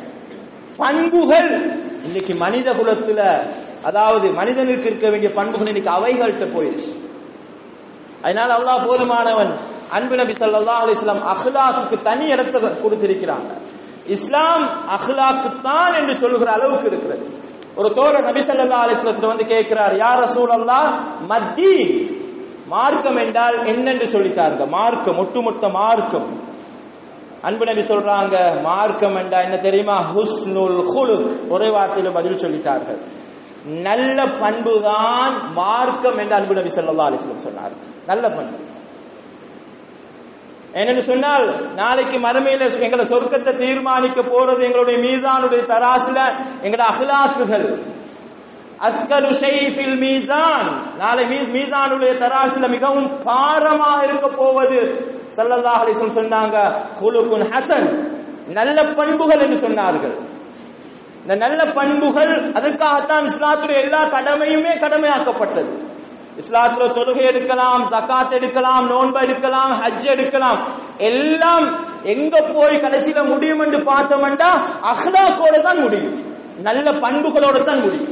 பண்புகள் இன்னைக்கு மனித குலத்துல அதாவது மனிதனுக்கு இருக்க வேண்டிய பண்புகள் இன்னைக்கு அவைகள்கிட்ட போயிருச்சு அதனால அல்லாஹ் போதுமானவன் அன்பு நபி ஸல்லல்லாஹு அலைஹி வஸல்லம் அஹ்லாக்குக்கு தனி இடத்தை கொடுத்திருக்கிறாங்க இஸ்லாம் அஹ்லாக்கு தான் என்று சொல்லுகிற அளவுக்கு இருக்கிறது ஒரு தோழர் நபி ஸல்லல்லாஹு அலைஹி வஸல்லம் வந்து கேட்கிறார் யா ரசூலல்லாஹ் மத்தி மார்க்கம் என்றால் என்னென்று சொல்லித்தாருங்க மார்க்கம் ஒட்டுமொத்த மார்க்கம் அன்பு நபி சொல்றாங்க மார்க்கம் என்றா என்ன தெரியுமா ஹுஸ்னுல் குலுக் ஒரே வார்த்தையில பதில் சொல்லிட்டார்கள் நல்ல பண்புதான் மார்க்கம் என்று அன்பு நபி ஸல்லல்லாஹு அலைஹி வஸல்லம் சொன்னார் நல்ல பண்பு என்னன்னு சொன்னால் நாளைக்கு மறுமையில எங்களை சொர்க்கத்தை தீர்மானிக்க போறது எங்களுடைய மீதானுடைய தராசுல எங்களுடைய அகலாக்குகள் அஸ்கரு ஷைஃபில் மீசான் நாளை மீ- மீசானுடைய தராசில மிகவும் பாரமாக இருக்க போவது ஸல்லல்லாஹு அலைஹி வஸல்லம் சொன்னாங்க ஹுலுகுன் ஹசன் நல்ல பண்புகள் என்று சொன்னார்கள் இந்த நல்ல பண்புகள் அதுக்காகத்தான் இஸ்லாத்துடைய எல்லா கடமையுமே கடமையாக்கப்பட்டது இஸ்லாத்துல தொழுகை எடுக்கலாம் ஜகாத் எடுக்கலாம் நோன்பு எடுக்கலாம் ஹஜ் எடுக்கலாம் எல்லாம் எங்க போய் கடைசியில முடியும் என்று பார்த்தோம்னா அஹ்லாக்கோட தான் முடியும் நல்ல பண்புகளோட தான் முடியும்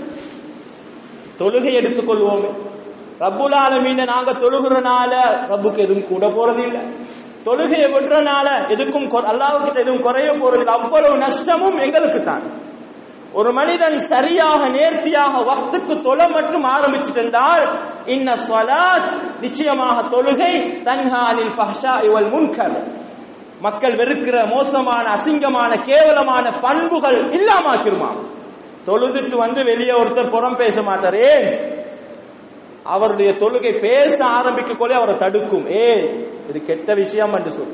தொழுகை எடுத்துக்கொள்வோம் ரப்புல் ஆலமீன நாங்க தொழுகிறனால ரப்புக்கு எதுவும் கூட போறது இல்ல தொழுகையை விடுறனால எதுக்கும் கொ- அல்லாஹ்வுக்கிட்ட எதுவும் குறைய போறது இல்ல அவ்வளவு நஷ்டமும் எங்களுக்கு தான் ஒரு மனிதன் சரியாக நேர்த்தியாக வக்துக்கு தொழ மட்டும் ஆரம்பிச்சிட்டால் இன்ன ஸலாத் நிச்சயமாக தொழுகை தன்ஹா அனில் ஃபஹ்ஷாஇ வல் முன்கர் மக்கள் வெறுக்கிற மோசமான அசிங்கமான கேவலமான பண்புகள் இல்லாமாக்கிருமா தொழுதுட்டு வந்து வெளியே ஒருத்தர் புறம் பேச மாட்டார் ஏன் அவருடைய தொழுகை பேச ஆரம்பிக்க கூட அவரை தடுக்கும் ஏ இது கெட்ட விஷயம் என்று சொல்லு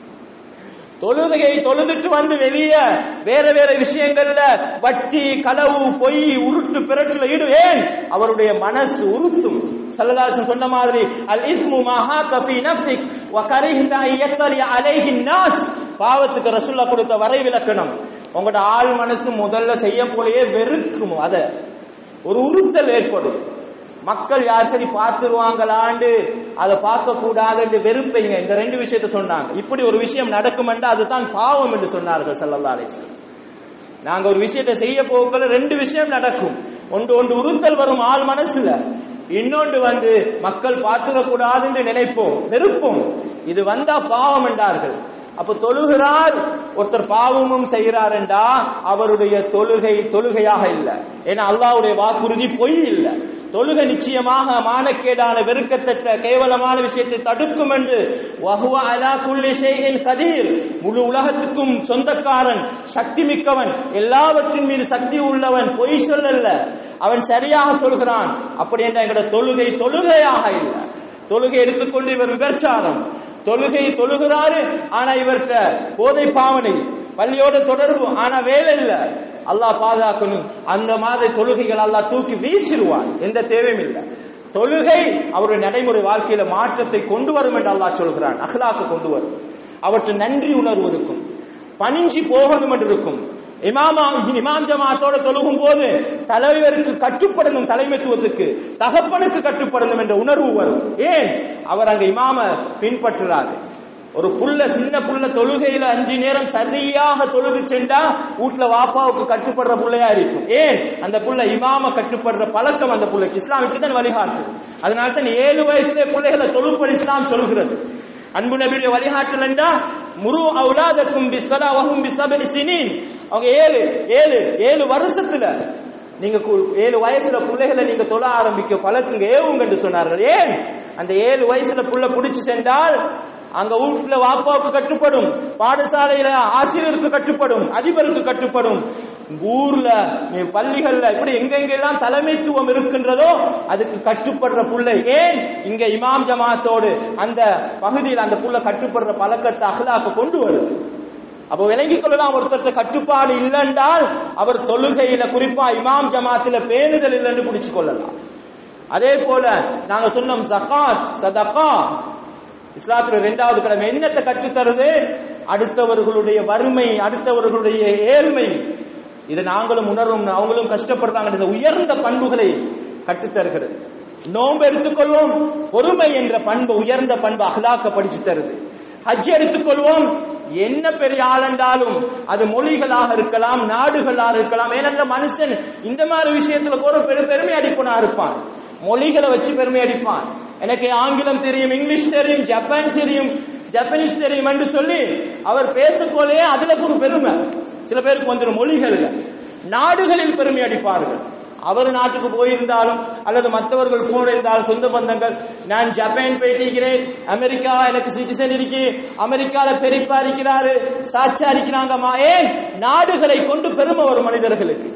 தொழுகையை தொழுதுட்டு வந்து வெளியே வேற வேற விஷயங்கள்ல வட்டி களவு பொய் உருட்டு பிறட்டுல ஈடு ஏன் அவருடைய மனசு உருத்தும் சல்லதாசன் சொன்ன மாதிரி அல் இஸ்மு மஹா கஃபி நஃப்சிக் வ கரிஹ்த யத்தலி அலைஹி நாஸ் பாவத்துக்கு ரசூல்லா கொடுத்த வரை விளக்கணம் உங்களோட ஆள் மனசு முதல்ல செய்ய போலயே வெறுக்கும் அத ஒரு உறுத்தல் ஏற்படும் மக்கள் யார் சரி பார்த்துருவாங்களாண்டு அதை பார்க்க கூடாதுன்னு வெறுப்பைங்க இந்த ரெண்டு விஷயத்தை சொன்னாங்க இப்படி ஒரு விஷயம் நடக்குமெண்டா அதுதான் பாவம் என்று சொன்னார்கள் ஸல்லல்லாஹு அலைஹி வஸல்லம் நாங்க ஒரு விஷயத்தை செய்ய போகல ரெண்டு விஷயம் நடக்கும் ஒன்று ஒன்று உறுத்தல் வரும் ஆள் மனசுல இன்னொன்று வந்து மக்கள் பார்த்துடக்கூடாதுன்னு நினைப்போம் வெறுப்போம் இது வந்தா பாவம் என்றார்கள் அப்ப தொழுகிறார் ஒருத்தர் பாவமும் செய்கிறார் என்றா அவருடைய தொழுகை தொழுகையாக இல்ல ஏன்னா அல்லாஹ்வுடைய வாக்குறுதி பொய் இல்ல தொழுகை நிச்சயமாக மானக்கேடான வெறுக்கத்தட்ட கேவலமான விஷயத்தை தடுக்கும் என்று வஹுவ அலா குல்லி ஷைஇன் கதீர் முழு உலகத்துக்கும் சொந்தக்காரன் சக்தி மிக்கவன் எல்லாவற்றின் மீது சக்தி உள்ளவன் பொய் சொல்லல்ல அவன் சரியாக சொல்கிறான் அப்படி என்ற எங்களோட தொழுகை தொழுகையாக இல்லை தொழுகை எடுத்துக்கொண்டு இவர் விபச்சாரம் தொழுகை தொழுகிறாரு ஆனா இவர்கிட்ட போதை பாவனை பள்ளியோட தொடர்பு ஆனா வேலை இல்ல அல்லாஹ் பாதுகாக்கணும் அந்த மாதிரி தொழுகைகள் அல்லாஹ் தூக்கி வீசிடுவான் எந்த தேவையும் இல்லை தொழுகை அவருடைய நடைமுறை வாழ்க்கையில மாற்றத்தை கொண்டு வரும் என்று அல்லாஹ் சொல்கிறான் அஹ்லாக்கு கொண்டு வரும் அவற்றை நன்றி உணர்வு இருக்கும் பணிஞ்சி போகணும் என்று இருக்கும் இமாமா இமாம் ஜமாத்தோட தொழுகும் போது தலைவருக்கு கட்டுப்படணும் தலைமைத்துவத்துக்கு தகப்பனுக்கு கட்டுப்படணும் என்ற உணர்வு வரும் ஏன் அவர் அங்க இமாம பின்பற்றுறாரு ஒரு புள்ள சின்ன புள்ள தொழுகையில அஞ்சு நேரம் சரியாக தொழுது சென்றா வீட்டுல வாப்பாவுக்கு கட்டுப்படுற புள்ளையா இருக்கும் ஏன் அந்த புள்ள இமாம கட்டுப்படுற பழக்கம் அந்த புள்ளைக்கு இஸ்லாம் இப்படித்தான் வழிகாட்டு அதனால தான் ஏழு வயசுல பிள்ளைகளை தொழுப்படி இஸ்லாம் சொல்கிறது அன்பு நபியுடைய வழிகாட்டல் என்றா முரு அவுலாதக்கும் பிஸ்ஸலா வஹும் பிஸ்ஸபி சினீன் அவங்க ஏழு ஏழு ஏழு வருஷத்துல நீங்க கு- ஏழு வயசுல பிள்ளைகளை நீங்க தொழ ஆரம்பிக்க பழக்குங்க ஏவுங்க என்று சொன்னார்கள் ஏன் அந்த ஏழு வயசுல புள்ள பிடிச்சு சென்றால் அங்க வீட்டுல வாப்பாவுக்கு கட்டுப்படும் பாடசாலையில ஆசிரியருக்கு கட்டுப்படும் அதிபருக்கு கட்டுப்படும் ஊர்ல நீ பள்ளிகள்ல இப்படி எங்கெங்கெல்லாம் தலைமைத்துவம் இருக்கின்றதோ அதுக்கு கட்டுப்படுற புள்ளை ஏன் இங்க இமாம் ஜமாத்தோடு அந்த பகுதியில் அந்த புள்ள கட்டுப்படுற பழக்கத்தை அகலாக்க கொண்டு வருது அப்ப விளங்கிக் கொள்ளலாம் ஒருத்தர் கட்டுப்பாடு இல்லைன்றால் அவர் தொழுகையில குறிப்பா இமாம் ஜமாத்துல பேணுதல் இல்லைன்னு பிடிச்சு கொள்ளலாம் அதே போல நாங்க சொன்னோம் ஜகாத் சதகா இஸ்லாத்துல இரண்டாவது கடமை என்னத்தை கற்றுத்தருது அடுத்தவர்களுடைய வறுமை அடுத்தவர்களுடைய ஏழ்மை இதை நாங்களும் உணரும் அவங்களும் கஷ்டப்படுறாங்க இந்த உயர்ந்த பண்புகளை கற்றுத்தருகிறது நோன்பு எடுத்துக்கொள்வோம் பொறுமை என்ற பண்பு உயர்ந்த பண்பு அகலாக்க படிச்சு தருது ஹஜ் எடுத்துக்கொள்வோம் என்ன பெரிய ஆளண்டாலும் அது மொழிகளாக இருக்கலாம் நாடுகளாக இருக்கலாம் ஏனென்ற மனுஷன் இந்த மாதிரி விஷயத்துல கூட பெரு பெருமை அடிப்பனா இருப்பான் மொழிகளை வச்சு பெருமை அடிப்பான் எனக்கு ஆங்கிலம் தெரியும் இங்கிலீஷ் தெரியும் ஜப்பான் தெரியும் ஜப்பனீஸ் தெரியும் என்று சொல்லி அவர் பேசக்கோலே அதுல ஒரு பெருமை சில பேருக்கு வந்துடும் மொழிகள்ல நாடுகளில் பெருமை அடிப்பார்கள் அவர் நாட்டுக்கு போயிருந்தாலும் அல்லது மற்றவர்கள் கூட இருந்தாலும் சொந்த பந்தங்கள் நான் ஜப்பான் போயிட்டிருக்கிறேன் அமெரிக்கா எனக்கு சிட்டிசன் இருக்கு அமெரிக்கால பெரியப்பா இருக்கிறாரு சாட்சா இருக்கிறாங்கம்மா ஏன் நாடுகளை கொண்டு பெருமை வரும் மனிதர்களுக்கு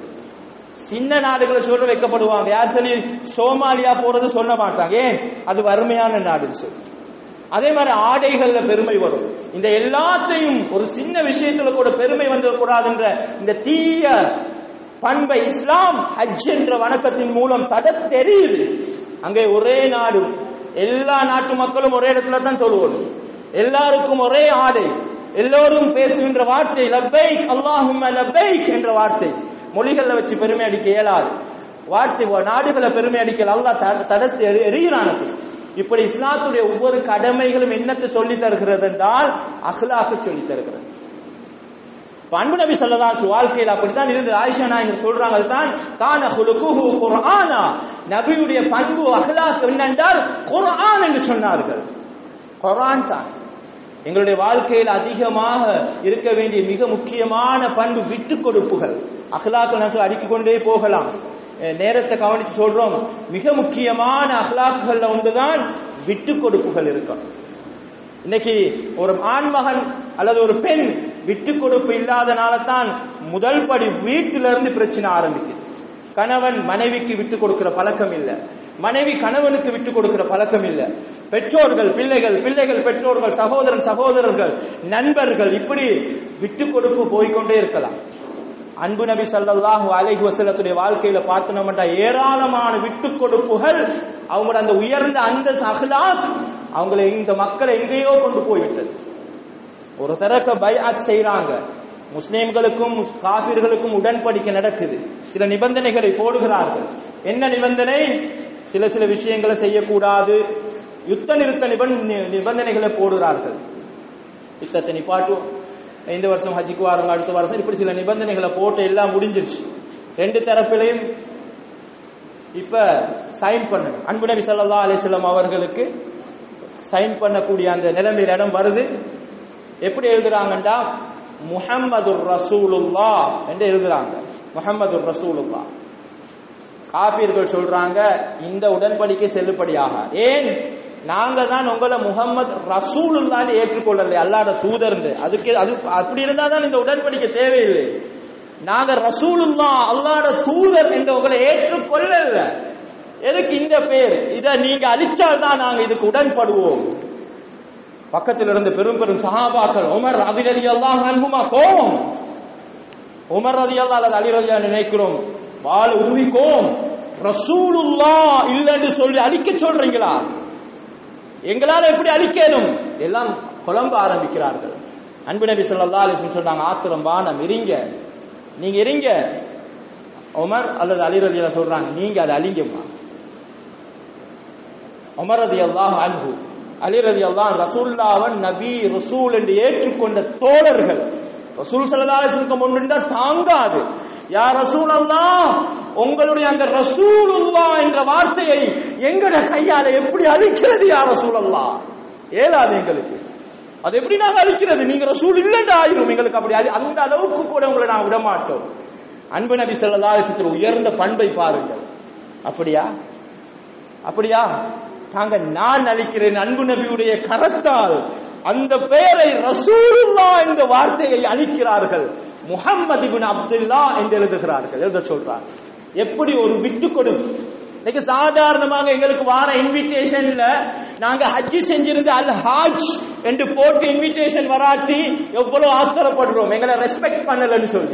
சின்ன நாடுகளை சொல்ல வைக்கப்படுவாங்க யார் சொல்லி சோமாலியா போறது சொல்ல மாட்டாங்க ஏன் அது வறுமையான நாடுன்னு சொல்லி அதே மாதிரி ஆடைகள்ல பெருமை வரும் இந்த எல்லாத்தையும் ஒரு சின்ன விஷயத்துல கூட பெருமை வந்துடக்கூடாதுன்ற இந்த தீய பண்பை இஸ்லாம் ஹஜ் என்ற வணக்கத்தின் மூலம் தட தெரியுது அங்கே ஒரே நாடு எல்லா நாட்டு மக்களும் ஒரே இடத்துல தான் தொழுவோம் எல்லாருக்கும் ஒரே ஆடை எல்லோரும் பேசுகின்ற வார்த்தை லப்பைக் அல்லாஹும் லப்பைக் என்ற வார்த்தை மொழிகளை வச்சு பெருமை அடிக்க இயலாது வார்த்தை நாடுகளை பெருமை அடிக்கல அல்லாஹ் த- தடுத்து எறி- எறிகிறான் அப்படி. இப்படி இஸ்லாத்துடைய ஒவ்வொரு கடமைகளும் என்னத்தை சொல்லி தருகிறது என்றால் அஹ்லாக்கு சொல்லி தருகிறது இப்ப அன்பு நபி சொல்லதான் வாழ்க்கையில் அப்படித்தான் இருந்தது ஆயிஷா நாயகர் சொல்றாங்க அதுதான் கான ஹுலுகுஹு குர்ஆனா நபியுடைய பண்பு அஹ்லாக் என்னென்றால் குர்ஆன் என்று சொன்னார்கள் குர்ஆன் தான் எங்களுடைய வாழ்க்கையில் அதிகமாக இருக்க வேண்டிய மிக முக்கியமான பண்பு விட்டு கொடுப்புகள் அஹ்லாக்கள் நான் அடுக்கிக் கொண்டே போகலாம் அஹ் நேரத்தை கவனிச்சு சொல்றோம் மிக முக்கியமான அஹ்லாக்குகள்ல ஒன்றுதான் விட்டு கொடுப்புகள் இருக்கும் இன்னைக்கு ஒரு ஆண்மகன் அல்லது ஒரு பெண் விட்டு கொடுப்பு இல்லாதனால தான் முதல் படி வீட்டிலிருந்து பிரச்சனை ஆரம்பிக்குது கணவன் மனைவிக்கு விட்டு கொடுக்கிற பழக்கம் இல்ல மனைவி கணவனுக்கு விட்டு கொடுக்கிற பழக்கம் இல்ல பெற்றோர்கள் பிள்ளைகள் பிள்ளைகள் பெற்றோர்கள் சகோதரன் சகோதரர்கள் நண்பர்கள் இப்படி விட்டு கொடுப்பு போய்க்கொண்டே இருக்கலாம் அன்பு நபி ஸல்லல்லாஹு அலைஹி வஸல்லத்துடைய வாழ்க்கையில பார்த்தோம்னா ஏராளமான விட்டு கொடுப்புகள் அவங்களோட அந்த உயர்ந்த அந்த அஹ்லாக் அவங்களை இந்த மக்களை எங்கேயோ கொண்டு போய்விட்டது ஒரு தரக்க பைஅத் செய்றாங்க முஸ்லிம்களுக்கும் காபிர்களுக்கும் உடன்படிக்கை நடக்குது சில நிபந்தனைகளை போடுகிறார்கள் என்ன நிபந்தனை சில சில விஷயங்களை செய்யக்கூடாது யுத்த நிறுத்த நிபந்- நிபந்தனைகளை போடுகிறார்கள் யுத்தத்தை நிப்பாட்டுவோம் இந்த வருஷம் ஹஜ்ஜிக்கு வாருங்க அடுத்த வருஷம் இப்படி சில நிபந்தனைகளை போட்டு எல்லாம் முடிஞ்சிருச்சு ரெண்டு தரப்பிலையும் இப்ப சைன் பண்ணணும் அன்பு நபி ஸல்லல்லாஹு அலைஹி வஸல்லம் அவர்களுக்கு சைன் பண்ணக்கூடிய அந்த நிலைமையில் இடம் வருது எப்படி எழுதுறாங்கண்டா முஹம்மது ரசூலுல்லா என்று எழுதுறாங்க முஹம்மது ரசூலுல்லா காபீர்கள் சொல்றாங்க இந்த உடன்படிக்கை செல்லுபடியாக ஏன் நாங்க தான் உங்களை முகமது ரசூலுல்லான்னு ஏற்றுக்கொள்ளலை அல்லாட தூதர்ந்து அதுக்கு அது அப்படி இருந்தா தான் இந்த உடன்படிக்கை தேவையில்லை நாங்க ரசூலுல்லா அல்லாட தூதர் என்று உங்களை ஏற்றுக்கொள்ளல எதுக்கு இந்த பேர் இத நீங்க அழிச்சால் தான் நாங்க இதுக்கு உடன்படுவோம் பக்கத்தில் இருந்த பெரும் பெரும் சஹாபாக்கள் உமர் அதிரதி அல்லாஹ் அன்புமா கோபம் உமர் ரதி அல்லா அல்லது அலி ரதியா நினைக்கிறோம் வாள் உருவிக்கோம் ரசூலுல்லா இல்லைன்னு சொல்லி அழிக்க சொல்றீங்களா எங்களால எப்படி அழிக்கணும் எல்லாம் குழம்ப ஆரம்பிக்கிறார்கள் அன்பு நபி ஸல்லல்லாஹு அலைஹி வஸல்லம் சொன்னாங்க ஆத்திரம் வானம் இருங்க நீங்க இருங்க உமர் அல்லது அலி ரதியா சொல்றாங்க நீங்க அதை அழிங்கம்மா உமர் ரதி அல்லாஹ் அன்ஹு அலி ரதி அல்லாஹ் ரசூல்லாவன் நபி ரசூல் என்று ஏற்றுக்கொண்ட தோழர்கள் ரசூல் ஸல்லல்லாஹு அலைஹி வஸல்லம் முன்னின்றா தாங்காது யா ரசூல் அல்லாஹ் உங்களுடைய அந்த ரசூலுல்லா என்ற வார்த்தையை எங்கட கையால எப்படி அழிக்கிறது யா ரசூல் அல்லாஹ் ஏலாது எங்களுக்கு அது எப்படி நாங்க அழிக்கிறது நீங்க ரசூல் இல்லைன்னு ஆயிரும் எங்களுக்கு அப்படி அழி- அந்த அளவுக்கு கூட உங்களை நான் விட மாட்டோம் அன்பு நபி ஸல்லல்லாஹு அலைஹி வஸல்லம் உயர்ந்த பண்பை பாருங்கள் அப்படியா அப்படியா நாங்க நான் அளிக்கிறேன் அன்பு நபியுடைய கரத்தால் அந்த பெயரை ரசூலுல்லா என்ற வார்த்தையை அளிக்கிறார்கள் முஹம்மது இப்னு அப்துல்லா என்று எழுதுகிறார்கள் எழுத சொல்றார் எப்படி ஒரு விட்டு கொடுப்பு இன்னைக்கு சாதாரணமாக எங்களுக்கு வார இன்விடேஷன்ல நாங்க ஹஜ்ஜி செஞ்சிருந்து அல் ஹாஜ் என்று போட்டு இன்விடேஷன் வராட்டி எவ்வளவு ஆத்திரப்படுறோம் எங்களை ரெஸ்பெக்ட் பண்ணலன்னு சொல்லி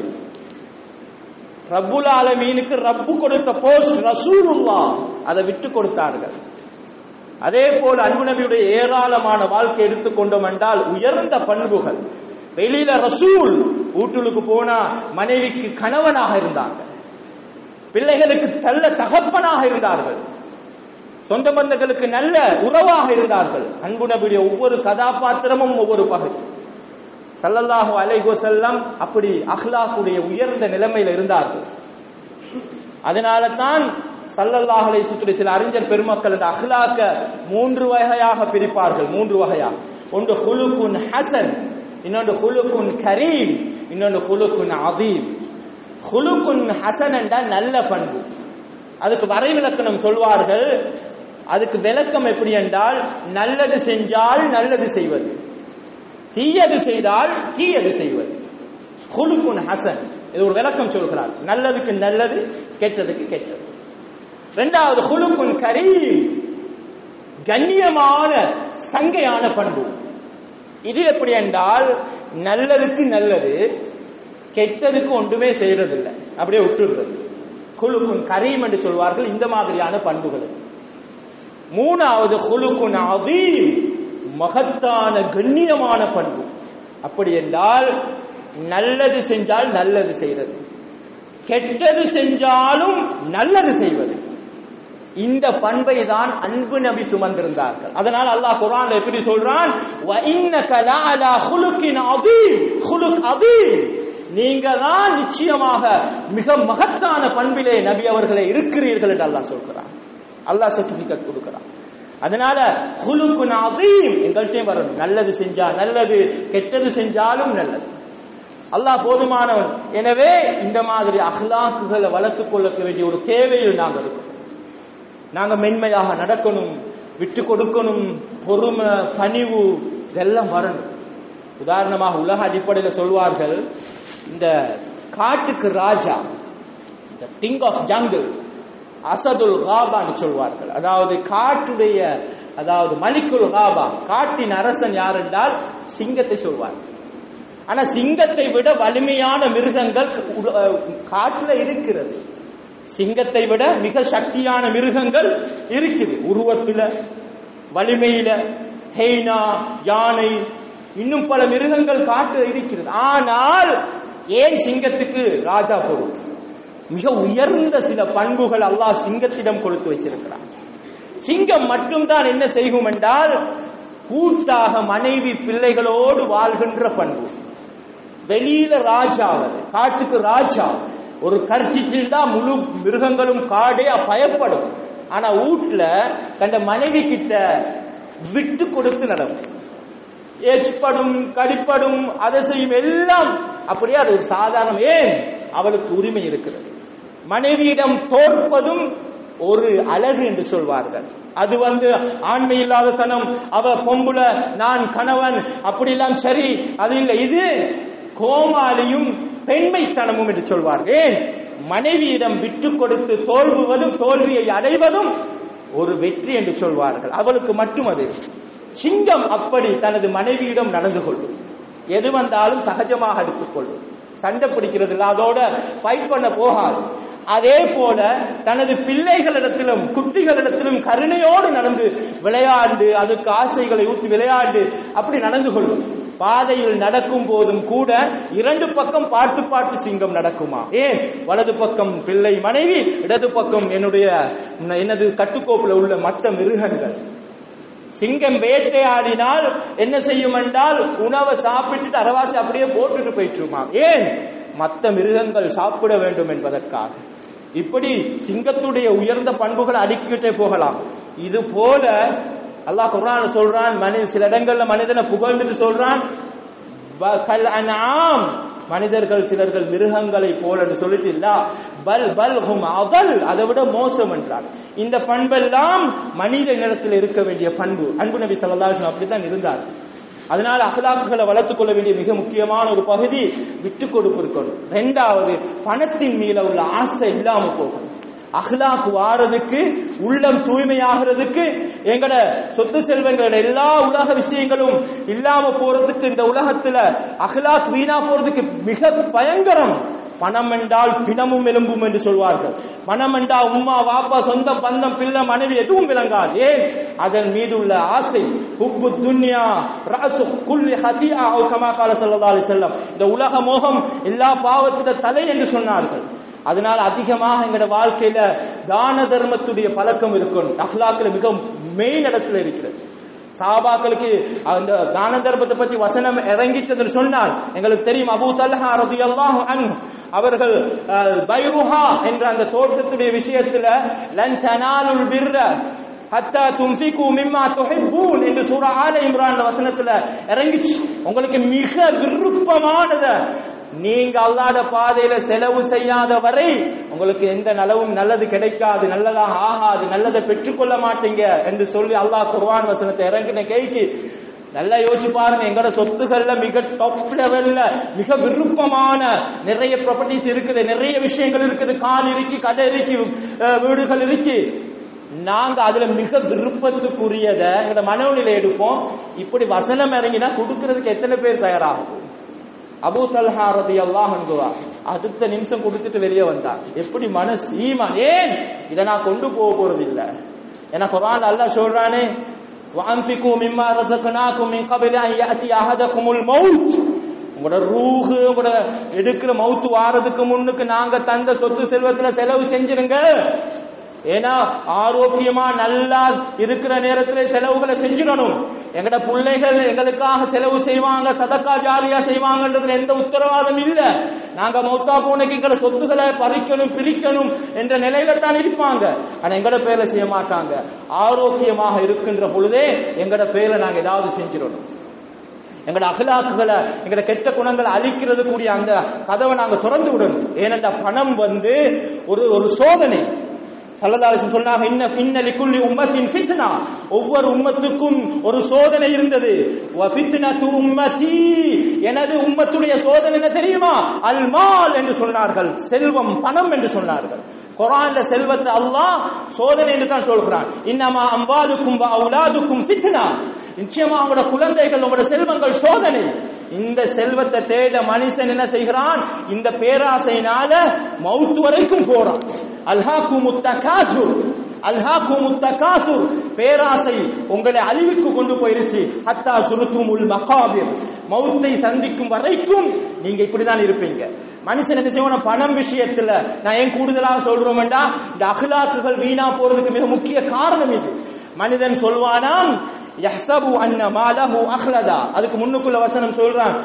ரப்புல் ஆலமீனுக்கு ரப்பு கொடுத்த போஸ்ட் ரசூலுல்லா அதை விட்டு கொடுத்தார்கள் அதே போல அன்பு நபியுடைய ஏராளமான வாழ்க்கை எடுத்துக்கொண்டோம் என்றால் உயர்ந்த பண்புகள் வெளியில ரசூல் வீட்டுக்கு போனா மனைவிக்கு கணவனாக இருந்தாங்க பிள்ளைகளுக்கு நல்ல தகப்பனாக இருந்தார்கள் சொந்த பந்தங்களுக்கு நல்ல உறவாக இருந்தார்கள் அன்பு நபியுடைய ஒவ்வொரு கதாபாத்திரமும் ஒவ்வொரு பகுதி சல்லல்லாஹு அலைஹி வஸல்லம் அப்படி அஹ்லாக்குடைய உயர்ந்த நிலைமையில் இருந்தார்கள் அதனால தான் சல்லல்லாஹு அலைஹி வஸல்லம் சில அறிஞர் பெருமக்கள் இந்த அஹ்லாக்க மூன்று வகையாக பிரிப்பார்கள் மூன்று வகையாக ஒன்று ஹுலுகுன் ஹசன் இன்னொன்று ஹுலுகுன் கரீம் இன்னொன்று ஹுலுகுன் அதீம் ஹுலுகுன் ஹசன் என்றால் நல்ல பண்பு அதுக்கு வரைவிலக்கணம் சொல்வார்கள் அதுக்கு விளக்கம் எப்படி என்றால் நல்லது செஞ்சால் நல்லது செய்வது தீயது செய்தால் தீயது செய்வது ஹுலுக்குன் ஹசன் இது ஒரு விளக்கம் சொல்கிறார் நல்லதுக்கு நல்லது கெட்டதுக்கு கெட்டது இரண்டாவது ஹுலுக்குன் கரீம் கண்ணியமான சங்கையான பண்பு இது எப்படி என்றால் நல்லதுக்கு நல்லது கெட்டதுக்கு ஒன்றுமே செய்யறதில்லை அப்படியே விட்டுடுறது குழுக்குன் கரீம் என்று சொல்வார்கள் இந்த மாதிரியான பண்புகள் மூணாவது குழுக்குன் அதீம் மகத்தான கண்ணியமான பண்பு அப்படி என்றால் நல்லது செஞ்சால் நல்லது செய்வது கெட்டது செஞ்சாலும் நல்லது செய்வது இந்த பண்பை தான் அன்பு நபி சுமந்திருந்தார்கள் அதனால் அல்லாஹ் குர்ஆன்ல எப்படி சொல்றான் வ இன்னக லஅலா ஹுலுகின் அதீம் ஹுலுக் அதீம் நீங்க தான் நிச்சயமாக மிக மகத்தான பண்பிலே நபி அவர்களே இருக்கிறீர்கள் என்று அல்லாஹ் சொல்கிறான் அல்லாஹ் சர்டிபிகேட் கொடுக்கிறான் அதனால ஹுலுக்குன் அதீம் எங்கள்கிட்டயும் வரணும் நல்லது செஞ்சா நல்லது கெட்டது செஞ்சாலும் நல்லது அல்லாஹ் போதுமானவன் எனவே இந்த மாதிரி அஹ்லாக்குகளை வளர்த்துக் கொள்ள வேண்டிய ஒரு தேவையில் நாங்கள் இருக்கோம் நாங்க மென்மையாக நடக்கணும் விட்டு கொடுக்கணும் பொறுமை பணிவு இதெல்லாம் வரணும் உதாரணமாக உலக அடிப்படையில் சொல்வார்கள் இந்த காட்டுக்கு ராஜா இந்த கிங் ஆஃப் ஜங்கிள் அசதுல் காபான்னு சொல்வார்கள் அதாவது காட்டுடைய அதாவது மலிக்குல் காபா காட்டின் அரசன் யார் என்றால் சிங்கத்தை சொல்வார்கள் ஆனா சிங்கத்தை விட வலிமையான மிருகங்கள் உ- அஹ் காட்டுல இருக்கிறது சிங்கத்தை விட மிக சக்தியான மிருகங்கள் இருக்குது உருவத்துல வலிமையில ஹெய்னா யானை இன்னும் பல மிருகங்கள் காட்டுல இருக்கிறது ஆனால் ஏன் சிங்கத்துக்கு ராஜா பொறுப்பு மிக உயர்ந்த சில பண்புகள் அல்லாஹ் சிங்கத்திடம் கொடுத்து வச்சிருக்கிறான் சிங்கம் மட்டும்தான் என்ன செய்யும் என்றால் கூட்டாக மனைவி பிள்ளைகளோடு வாழ்கின்ற பண்பு வெளியில ராஜா அவர் காட்டுக்கு ராஜா ஒரு கர்ச்சிச்சிருந்தா முழு மிருகங்களும் காடே பயப்படும் ஆனா வீட்டுல கண்ட மனைவி கிட்ட விட்டு கொடுத்து நடக்கும் ஏச்சுப்படும் கடிப்படும் அதை செய்யும் எல்லாம் அப்படியே அது ஒரு சாதாரணம் ஏன் அவளுக்கு உரிமை இருக்கிறது மனைவியிடம் தோற்பதும் ஒரு அழகு என்று சொல்வார்கள் அது வந்து ஆண்மை இல்லாத தனம் அவ பொம்புல நான் கணவன் அப்படிலாம் சரி அது இல்லை இது கோமாளியும் பெண்மைத்தனமும் என்று சொல்வார்கள் ஏன் மனைவியிடம் விட்டு கொடுத்து தோல்வுவதும் தோல்வியை அடைவதும் ஒரு வெற்றி என்று சொல்வார்கள் அவளுக்கு மட்டும் அது சிங்கம் அப்படி தனது மனைவியிடம் நடந்து கொள்ளும் எது வந்தாலும் சகஜமாக எடுத்துக்கொள்ளும் சண்டை பிடிக்கிறது இல்ல அதோட ஃபைட் பண்ண போகாது அதே போல தனது பிள்ளைகளிடத்திலும் குட்டிகளிடத்திலும் கருணையோடு நடந்து விளையாண்டு அதுக்கு ஆசைகளை ஊற்றி விளையாண்டு அப்படி நடந்து கொள்ளும் பாதையில் நடக்கும் போதும் கூட இரண்டு பக்கம் பார்த்து பார்த்து சிங்கம் நடக்குமா ஏன் வலது பக்கம் பிள்ளை மனைவி இடது பக்கம் என்னுடைய எனது கட்டுக்கோப்புல உள்ள மற்ற மிருகங்கள் சிங்கம் வேட்டையாடினால் என்ன செய்யும் என்றால் உணவை சாப்பிட்டுட்டு அரவாசி அப்படியே போட்டுட்டு போயிட்டுருமா ஏன் மற்ற மிருகங்கள் சாப்பிட வேண்டும் என்பதற்காக இப்படி சிங்கத்துடைய உயர்ந்த பண்புகளை அடுக்கிக்கிட்டே போகலாம் இது போல அல்லாஹ் குர்ஆன் சொல்றான் மனித சில இடங்கள்ல மனிதனை புகழ்ந்துட்டு சொல்றான் ப- கல் அன்ஆம் மனிதர்கள் சிலர்கள் மிருகங்களை போல என்று சொல்லிட்டு இல்ல பல் பல் ஹும் அதல் அதை விட மோசம் என்றார் இந்த பண்பெல்லாம் மனித நிலத்தில் இருக்க வேண்டிய பண்பு அன்பு நபி ஸல்லல்லாஹு அலைஹி வஸல்லம் அப்படித்தான் இருந்தார் அதனால அகலாக்குகளை வளர்த்துக் கொள்ள வேண்டிய மிக முக்கியமான ஒரு பகுதி விட்டு கொடுப்பு இருக்கணும் ரெண்டாவது பணத்தின் மீத உள்ள ஆசை இல்லாம போகணும் அஹ்லாக் வாரதுக்கு உள்ளம் தூய்மையாகிறதுக்கு எங்கட சொத்து செல்வங்களோட எல்லா உலக விஷயங்களும் இல்லாம போறதுக்கு இந்த உலகத்துல அஹ்லாக் வீணா போறதுக்கு மிக பயங்கரம் பணம் என்றால் பிணமும் எலும்பும் என்று சொல்வார்கள் பணம் என்றால் உம்மா வாப்பா சொந்த பந்தம் பிள்ளை மனைவி எதுவும் விளங்காது ஏன் அதன் மீது உள்ள ஆசை ஹுப்பு துன்யா ராசு குல்லி ஹதியா அவ் கமா கால ஸல்லல்லாஹு அலைஹி வஸல்லம் இந்த உலக மோகம் எல்லா பாவத்திட தலை என்று சொன்னார்கள் அதனால அதிகமாக எங்களோட வாழ்க்கையில தான தர்மத்துடைய பழக்கம் இருக்கணும் அஹ்லாக்ல மிக மெயின் இடத்துல இருக்கிறது சாபாக்களுக்கு அந்த தான தர்மத்தை பத்தி வசனம் இறங்கிட்டதுன்னு சொன்னால் எங்களுக்கு தெரியும் அபூ தல்ஹா ரலியல்லாஹு அன்ஹு அவர்கள் அஹ், பைருஹா என்ற அந்த தோட்டத்துடைய விஷயத்துல லன் தனாலுல் பிர்ர ஹத்தா துன்ஃபிகு மிம்மா துஹிப்பூன் என்று சூரா ஆல இம்ரான் வசனத்துல இறங்கிச்சு உங்களுக்கு மிக விருப்பமானத நீங்க அல்லாத பாதையில செலவு செய்யாத வரை உங்களுக்கு எந்த நலவும் நல்லது கிடைக்காது நல்லதாக ஆகாது நல்லதை பெற்றுக்கொள்ள மாட்டீங்க என்று சொல்லி அல்லாஹ் குர்ஆன் வசனத்தை இறங்கின கைக்கு நல்லா யோசிச்சு பாருங்க எங்களோட சொத்துக்கள்ல மிக டாப் லெவல்ல மிக விருப்பமான நிறைய ப்ராப்பர்ட்டிஸ் இருக்குது நிறைய விஷயங்கள் இருக்குது கால் இருக்கு கடை இருக்கு அஹ், வீடுகள் இருக்கு நாங்க அதுல மிக விருப்பத்துக்குரியத எங்களோட மனநிலை எடுப்போம் இப்படி வசனம் இறங்கினா கொடுக்கறதுக்கு எத்தனை பேர் தயாராகும் அபூ தல்ஹா ரலியல்லாஹு அன்ஹு அடுத்த நிமிஷம் கொடுத்துட்டு வெளியே வந்தார் எப்படி மனசு ஈமான் ஏன் இதை நான் கொண்டு போக போறது இல்ல ஏன்னா குர்ஆன் அல்லாஹ் சொல்றானே وَأَنْفِقُوا مِمَّا رَزَقْنَاكُمْ مِنْ قَبْلِ أَنْ يَأْتِيَ أَحَدَكُمُ الْمَوْتُ உங்களோட ரூஹு உங்களோட எடுக்கிற மவுத்து வாரதுக்கு முன்னுக்கு நாங்க தந்த சொத்து செல்வத்துல செலவு செஞ்சிருங்க ஏன்னா ஆரோக்கியமா நல்லா இருக்கிற நேரத்துல செலவுகளை செஞ்சிடணும் எங்கட பிள்ளைகள் எங்களுக்காக செலவு செய்வாங்க சதக்கா ஜாலியா செய்வாங்கன்றதுல எந்த உத்தரவாதம் இல்ல நாங்க மௌத்தா போனக்கு எங்கட சொத்துக்களை பறிக்கணும் பிரிக்கணும் என்ற நிலையில தான் இருப்பாங்க ஆனா எங்கட பேர்ல செய்ய மாட்டாங்க ஆரோக்கியமாக இருக்கின்ற பொழுதே எங்கட பேர்ல நாங்க ஏதாவது செஞ்சிடணும் எங்களோட அகலாக்குகளை எங்களோட கெட்ட குணங்களை அழிக்கிறது கூடிய அந்த கதவை நாங்க திறந்து விடணும் ஏனென்றா பணம் வந்து ஒரு ஒரு சோதனை சல்லதாலிசன் சொன்னாங்க இன்ன பின்னலி குள்ளி உம்மத்தின் ஃபித்னா ஒவ்வொரு உம்மத்துக்கும் ஒரு சோதனை இருந்தது வ ஃபித்னது உம்மதி எனது உம்மத்துடைய சோதனை என்ன தெரியுமா அல் மால் என்று சொன்னார்கள் செல்வம் பணம் என்று சொன்னார்கள் குர்ஆன்ல செல்வத்தை அல்லாஹ் சோதனை என்று தான் சொல்கிறான் இன்னமா அம்வாலுக்கும் வ அவுலாதுக்கும் ஃபித்னா நிச்சயமா உங்களோட குழந்தைகள் உங்களோட செல்வங்கள் சோதனை இந்த செல்வத்தை தேட மனுஷன் என்ன செய்கிறான் இந்த பேராசையினால மவுத்து வரைக்கும் போறான் அல்ஹாக்கு முத்தகாசுர் அல்ஹாக்கு முத்தகாசுர் பேராசை உங்களை அழிவுக்கு கொண்டு போயிருச்சு ஹத்தா சுருத்துமுல் மகாபிர் மௌத்தை சந்திக்கும் வரைக்கும் நீங்க இப்படிதான் இருப்பீங்க மனுஷன் என்ன செய்யணும் பணம் விஷயத்துல நான் ஏன் கூடுதலாக சொல்றோம்டா இந்த அகலாக்குகள் வீணா போறதுக்கு மிக முக்கிய காரணம் இது மனிதன் சொல்வானாம் யஹ்சபு அன்ன மாலஹு அஹ்லதா அதுக்கு முன்னுக்குள்ள வசனம் சொல்றான்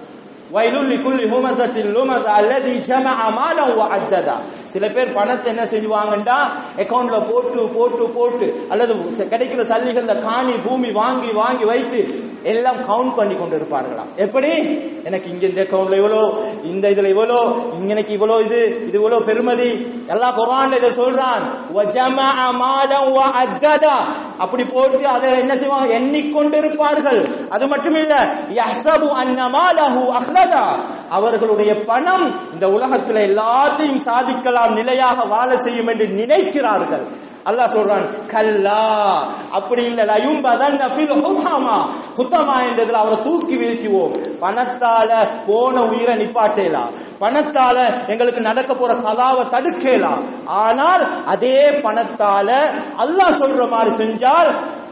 வைலுல் லிகுல்லி ஹுமஸத்தின் லுமஸ அல்லதி ஜமஅ மாலஹு வஅத்ததா சில பேர் பணத்தை என்ன செஞ்சுவாங்கண்டா அக்கவுண்ட்ல போட்டு போட்டு போட்டு அல்லது கிடைக்கிற சல்லிகள்ல காணி பூமி வாங்கி வாங்கி வைத்து எல்லாம் கவுண்ட் பண்ணி கொண்டு இருப்பார்களாம் எப்படி எனக்கு இங்க இந்த அக்கவுண்ட்ல இவ்வளோ இந்த இதுல இவ்வளோ இங்க எனக்கு இவ்வளோ இது இது இவ்வளோ பெருமதி எல்லா குர்ஆன்ல இதை சொல்றான் வஜமஅ மாலஹு வஅத்ததா அப்படி போட்டு அதை என்ன செய்வாங்க எண்ணிக்கொண்டு இருப்பார்கள் அது மட்டும் இல்ல யஹ்சபு அன்ன மாலஹு அஹ்லதா அவர்களுடைய பணம் இந்த உலகத்துல எல்லாத்தையும் சாதிக்கலாம் நிலையாக வாழ செய்யும் என்று நினைக்கிறார்கள் அல்லாஹ் சொல்றான் கல்லா அப்படி இல்ல லயும்பதன் ஃபில் ஹுதாமா ஹுதாமா என்றதுல அவரை தூக்கி வீசுவோம் பணத்தால போன உயிரை நிப்பாட்டேலாம் பணத்தால எங்களுக்கு நடக்க போற கதாவை தடுக்கலாம் ஆனால் அதே பணத்தால அல்லாஹ் சொல்ற மாதிரி செஞ்சால்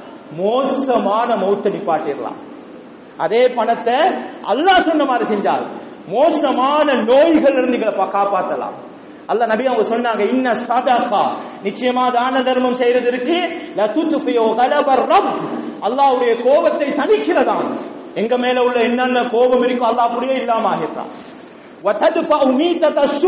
மோசமான மௌத்தை நிப்பாட்டிடலாம் அதே பணத்தை அல்லாஹ் சொன்ன மாதிரி செஞ்சால் மோசமான நோய்கள் இருந்து எங்களை பா- காப்பாத்தலாம் அல்லாஹ் நபி அவங்க சொன்னாங்க இன்ன சதகா நிச்சயமா தான தர்மம் செய்யறது இருக்கு லதுத்ஃபியு கலபர் ரப் அல்லாஹ்வுடைய கோபத்தை தணிக்கிறதாம் எங்க மேல உள்ள என்னென்ன கோபம் இருக்கோ அல்லாஹ் அப்படியே இல்லாம ஆகிடுறான் வதத்ஃபஉ மீதத சூ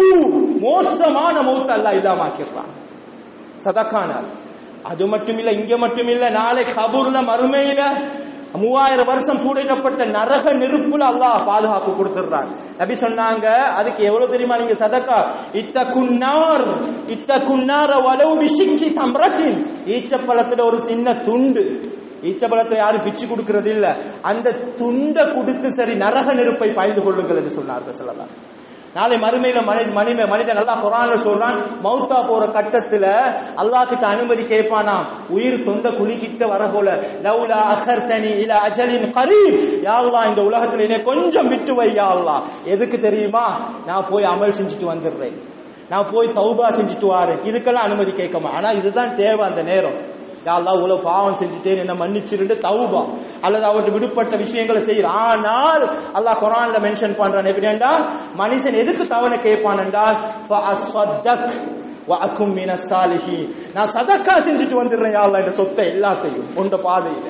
மோசமான மௌத் அல்லாஹ் இல்லாம ஆக்கிடுறான் சதக்கானால் அது மட்டும் இல்ல இங்க மட்டும் இல்ல நாளை கபூர்ல மறுமையில மூவாயிரம் வருஷம் சூடிடப்பட்ட நரக நெருப்புல அல்லாஹ் பாதுகாப்பு கொடுத்துடுறாங்க நபி சொன்னாங்க அதுக்கு எவ்வளவு தெரியுமா நீங்க சதக்கா இத்த குன்னார் இத்த குன்னார வலவு பிஷிக்கி தம்ரத்தின் ஈச்சப்பழத்துல ஒரு சின்ன துண்டு ஈச்சப்பழத்தை யாரும் பிச்சு கொடுக்கிறது இல்ல அந்த துண்டை கொடுத்து சரி நரக நெருப்பை பாய்ந்து கொள்ளுங்கள் என்று சொன்னார்கள் சொல்லலாம் நாளை மறுமையில மனித மனித மனிதன் நல்லா குரான்ல சொல்றான் மௌத்தா போற கட்டத்துல அல்லாஹ் கிட்ட அனுமதி கேட்பானாம் உயிர் தொண்ட குழிக்கிட்ட வர போல லவுலா அஹர்தனி இல அஜலின் கரீப் யா அல்லாஹ் இந்த உலகத்துல என்னை கொஞ்சம் விட்டு வை யா அல்லாஹ் எதுக்கு தெரியுமா நான் போய் அமல் செஞ்சுட்டு வந்துடுறேன் நான் போய் தௌபா செஞ்சுட்டு வாரேன் இதுக்கெல்லாம் அனுமதி கேட்கமா ஆனா இதுதான் தேவை அந்த நேரம் யா அல்லாஹ் இவ்வளவு பாவம் செஞ்சுட்டேன் என்ன மன்னிச்சிருந்து தௌபா அல்லது அவர்கிட்ட விடுபட்ட விஷயங்களை செய்யறான் ஆனால் அல்லாஹ் குரான்ல மென்ஷன் பண்றான் எப்படின்னா மனுஷன் எதுக்கு தவணை கேட்பான் என்றால் ஃபஅஸ்ஸதக் வஅகும் மினஸ் சாலிஹீன் நான் சதக்கா செஞ்சுட்டு வந்துடுறேன் யா அல்லாஹ் இந்த சொத்தை எல்லாத்தையும் உண்ட பாதையில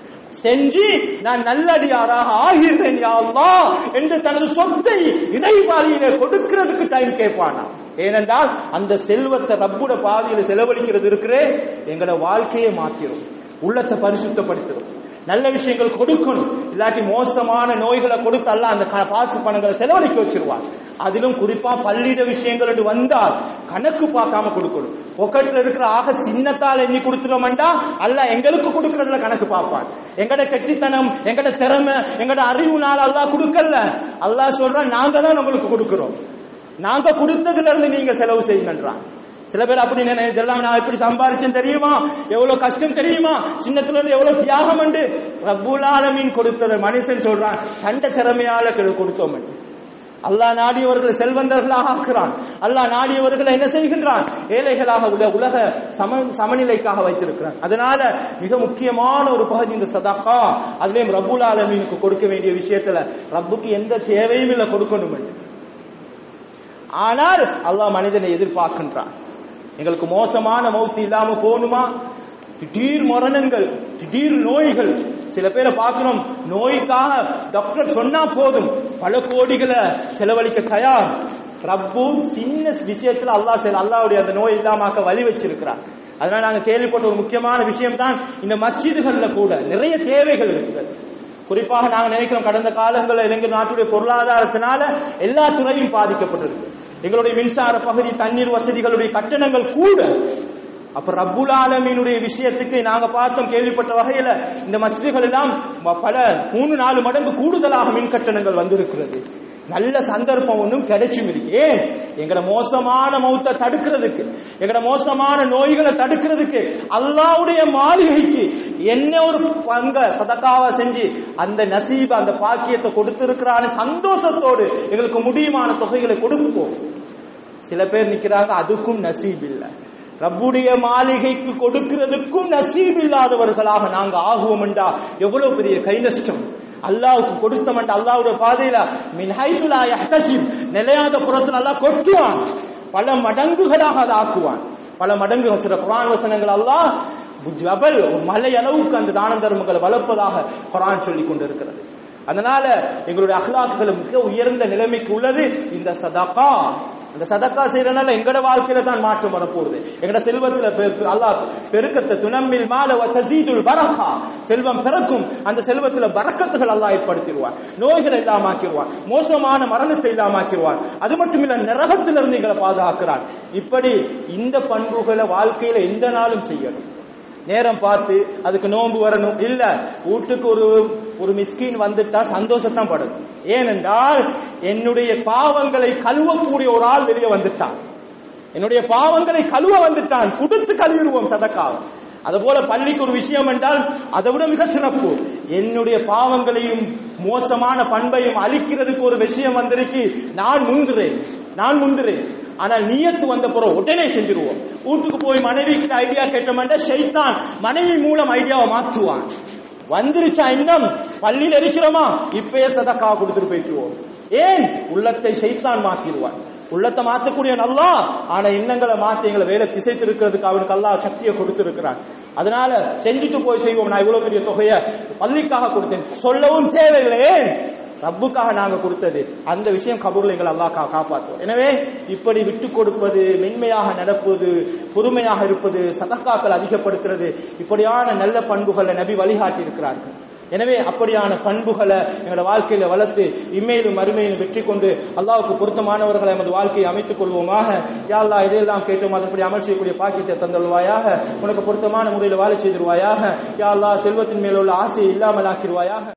செஞ்சு நான் நல்லடியாராக ஆகிறேன் யா அல்லாஹ் என்று தனது சொத்தை இறைவாளியில கொடுக்கிறதுக்கு டைம் கேட்பானா ஏனென்றால் அந்த செல்வத்தை ரப்புட பாதையில செலவழிக்கிறது இருக்கிறே எங்களோட வாழ்க்கையை மாத்திரும் உள்ளத்தை பரிசுத்தப்படுத்திடும் நல்ல விஷயங்கள் கொடுக்கணும் இல்லாட்டி மோசமான நோய்களை கொடுத்து அல்ல அந்த க- பாசு பணங்களை செலவழிக்க வச்சிருவான் அதிலும் குறிப்பா பள்ளியிட விஷயங்கள் என்று வந்தால் கணக்கு பார்க்காம கொடுக்கணும் பொக்கெட்ல இருக்கிற ஆக சின்னத்தால் எண்ணி கொடுத்துட்டோம்டா அல்ல எங்களுக்கு கொடுக்கறதுல கணக்கு பார்ப்பான் எங்கட கெட்டித்தனம் எங்கட திறமை எங்கட அறிவுனால அல்லாஹ் கொடுக்கல அல்லாஹ் சொல்றான் நாங்க தான் உங்களுக்கு கொடுக்கிறோம் நாங்க கொடுத்ததுல இருந்து நீங்க செலவு செய்யுங்கன்றான் சில பேர் அப்படி நினை- இதெல்லாம் நான் எப்படி சம்பாரிச்சேன் தெரியுமா எவ்வளவு கஷ்டம் தெரியுமா சின்னத்துல இருந்து எவ்வளவு தியாகம் உண்டு ரப்புல் ஆலமீன் கொடுத்ததை மனுஷன் சொல்றான் தண்ட திறமையால கெடு- கொடுத்தோம் என்று. அல்லாஹ் நாடியவர்களை செல்வந்தர்களாக ஆக்குறான் அல்லாஹ் நாடியவர்களை என்ன செய்கின்றான் ஏழைகளாக உள்ள உலக சம சமநிலைக்காக வைத்திருக்கிறான் அதனால மிக முக்கியமான ஒரு பகுதி இந்த சதாக்கா அதுலயும் ரப்புல் ஆலமீனுக்கு கொடுக்க வேண்டிய விஷயத்துல ரப்புக்கு எந்த தேவையும் இல்லை கொடுக்கணும் என்று. ஆனால் அல்லாஹ் மனிதனை எதிர்பார்க்கின்றான் எங்களுக்கு மோசமான மௌத்து இல்லாம போகணுமா திடீர் மரணங்கள் திடீர் நோய்கள் சில பேரை பார்க்கிறோம் நோய்க்காக டாக்டர் சொன்னா போதும் பல கோடிகளை செலவழிக்க தயார் ரப்பு சின்ன விஷயத்துல அல்லாஹ் செல் அல்லாஹ்வுடைய அந்த நோய் இல்லாமக்க வழி வச்சிருக்கிறார் அதனால நாங்க கேள்விப்பட்ட ஒரு முக்கியமான விஷயம் தான் இந்த மஸ்ஜிதுகள்ல கூட நிறைய தேவைகள் இருக்கிறது குறிப்பாக நாங்க நினைக்கிறோம் கடந்த காலங்களில் இளைஞர் நாட்டுடைய பொருளாதாரத்தினால எல்லா துறையும் பாதிக்கப்பட்டிருக்கு எங்களுடைய மின்சார பகுதி தண்ணீர் வசதிகளுடைய கட்டணங்கள் கூட அப்ப ரப்புல் ஆலமீனுடைய விஷயத்துக்கு நாங்க பார்த்தோம் கேள்விப்பட்ட வகையில இந்த மஸ்ஜிதுகள் எல்லாம் ம- பல மூணு நாலு மடங்கு கூடுதலாக மின் கட்டணங்கள் வந்திருக்கிறது நல்ல சந்தர்ப்பம் ஒன்றும் கிடைச்சும் இருக்கு ஏன் எங்கட மோசமான மௌத்தை தடுக்கிறதுக்கு எங்கட மோசமான நோய்களை தடுக்கிறதுக்கு அல்லாவுடைய மாளிகைக்கு என்ன ஒரு பங்க சதக்காவா செஞ்சு அந்த நசீப அந்த பாக்கியத்தை கொடுத்திருக்கிறான்னு சந்தோஷத்தோடு எங்களுக்கு முடியுமான தொகைகளை கொடுப்போம் சில பேர் நிக்கிறாங்க அதுக்கும் நசீப் இல்ல ரப்புடைய மாளிகைக்கு கொடுக்கிறதுக்கும் நசீப் இல்லாதவர்களாக நாங்க ஆகுவோம் என்றா எவ்வளவு பெரிய கை நஷ்டம் அல்லாவுக்கு கொடுத்தோம் என்றா அல்லாவுடைய பாதையில மின் ஹைசுலா யஹ்தசிப் நிலையாத புறத்தில் அல்லாஹ் கொட்டுவான் பல மடங்குகளாக அதை ஆக்குவான் பல மடங்கு சில குரான் வசனங்கள் அல்லாஹ் ஜபல் ஒரு மலை அளவுக்கு அந்த தான தர்மங்களை வளர்ப்பதாக குரான் சொல்லி கொண்டிருக்கிறது அதனால எங்களுடைய அஹ்லாக்குகள் மிக உயர்ந்த நிலைமைக்கு உள்ளது இந்த சதகா அந்த சதக்கா செய்யறதுனால எங்கட வாழ்க்கையில தான் மாற்றம் வரப்போகுது எங்கட செல்வத்துல பெரு- அல்லாஹ் பெருக்கத்தை துணம்பில் மால தசீதுல் பரகா செல்வம் பிறக்கும் அந்த செல்வத்துல பரக்கத்துகள் அல்லாஹ் ஏற்படுத்திடுவார் நோய்களை இல்லாமாக்கிடுவார் மோசமான மரணத்தை இல்லாமாக்கிடுவார் அது மட்டும் இல்ல நரகத்திலிருந்து எங்களை பாதுகாக்கிறார் இப்படி இந்த பண்புகளை வாழ்க்கையில எந்த நாளும் செய்யணும் நேரம் பார்த்து அதுக்கு நோன்பு வரணும் இல்ல வீட்டுக்கு ஒரு ஒரு மிஸ்கின் வந்துட்டா சந்தோஷத்தான் படணும் ஏனென்றால் என்னுடைய பாவங்களை கழுவக்கூடிய ஒரு ஆள் வெளியே வந்துட்டான் என்னுடைய பாவங்களை கழுவ வந்துட்டான் கொடுத்து கழுவிடுவோம் சதக்காவை அதுபோல பள்ளிக்கு ஒரு விஷயம் என்றால் அதை விட மிக சிறப்பு என்னுடைய பாவங்களையும் மோசமான பண்பையும் அழிக்கிறதுக்கு ஒரு விஷயம் வந்திருக்கு நான் முந்துறேன் நான் முந்துறேன் ஆனால் நியத்து வந்த பிறகு உடனே செஞ்சிருவோம் வீட்டுக்கு போய் மனைவி கிட்ட ஐடியா கேட்டோம்னா ஷைத்தான் மனைவி மூலம் ஐடியாவை மாற்றுவான் வந்துருச்சா இன்னும் பள்ளியில் இருக்கிறோமா இப்பயே சதக்கா கொடுத்துட்டு போயிட்டுருவோம் ஏன் உள்ளத்தை ஷைத்தான் மாத்திடுவான் உள்ளத்தை மாத்தக்கூடிய நல்லா ஆனா எண்ணங்களை மாத்தி எங்களை வேலை திசை திருக்கிறதுக்கு அவனுக்கு அல்லாஹ் சக்தியை கொடுத்திருக்கிறான் அதனால செஞ்சுட்டு போய் செய்வோம் நான் இவ்வளவு பெரிய தொகையை பள்ளிக்காக கொடுத்தேன் சொல்லவும் தேவையில்லை ஏன் ரப்புக்காக நாங்க கொடுத்தது அந்த விஷயம் கபூர்ல எங்களை அல்லாஹ் கா- காப்பாற்றுவோம் எனவே இப்படி விட்டு கொடுப்பது மென்மையாக நடப்பது பொறுமையாக இருப்பது சதக்காக்கள் அதிகப்படுத்துறது இப்படியான நல்ல பண்புகளை நபி வழிகாட்டி இருக்கிறார்கள் எனவே அப்படியான பண்புகளை எங்களோட வாழ்க்கையில வளர்த்து இம்மையிலும் மறுமையிலும் வெற்றி கொண்டு அல்லாஹ்வுக்கு பொருத்தமானவர்களை நமது வாழ்க்கையை அமைத்துக் கொள்வோமாக யா அல்லாஹ் எதையெல்லாம் கேட்டோம் அதன்படி அமல் செய்யக்கூடிய பாக்கியத்தை தந்தருவாயாக உனக்கு பொருத்தமான முறையில் வாழ செய்திருவாயாக யா அல்லாஹ் செல்வத்தின் மேலுள்ள ஆசையை இல்லாமல் ஆக்கிடுவாயாக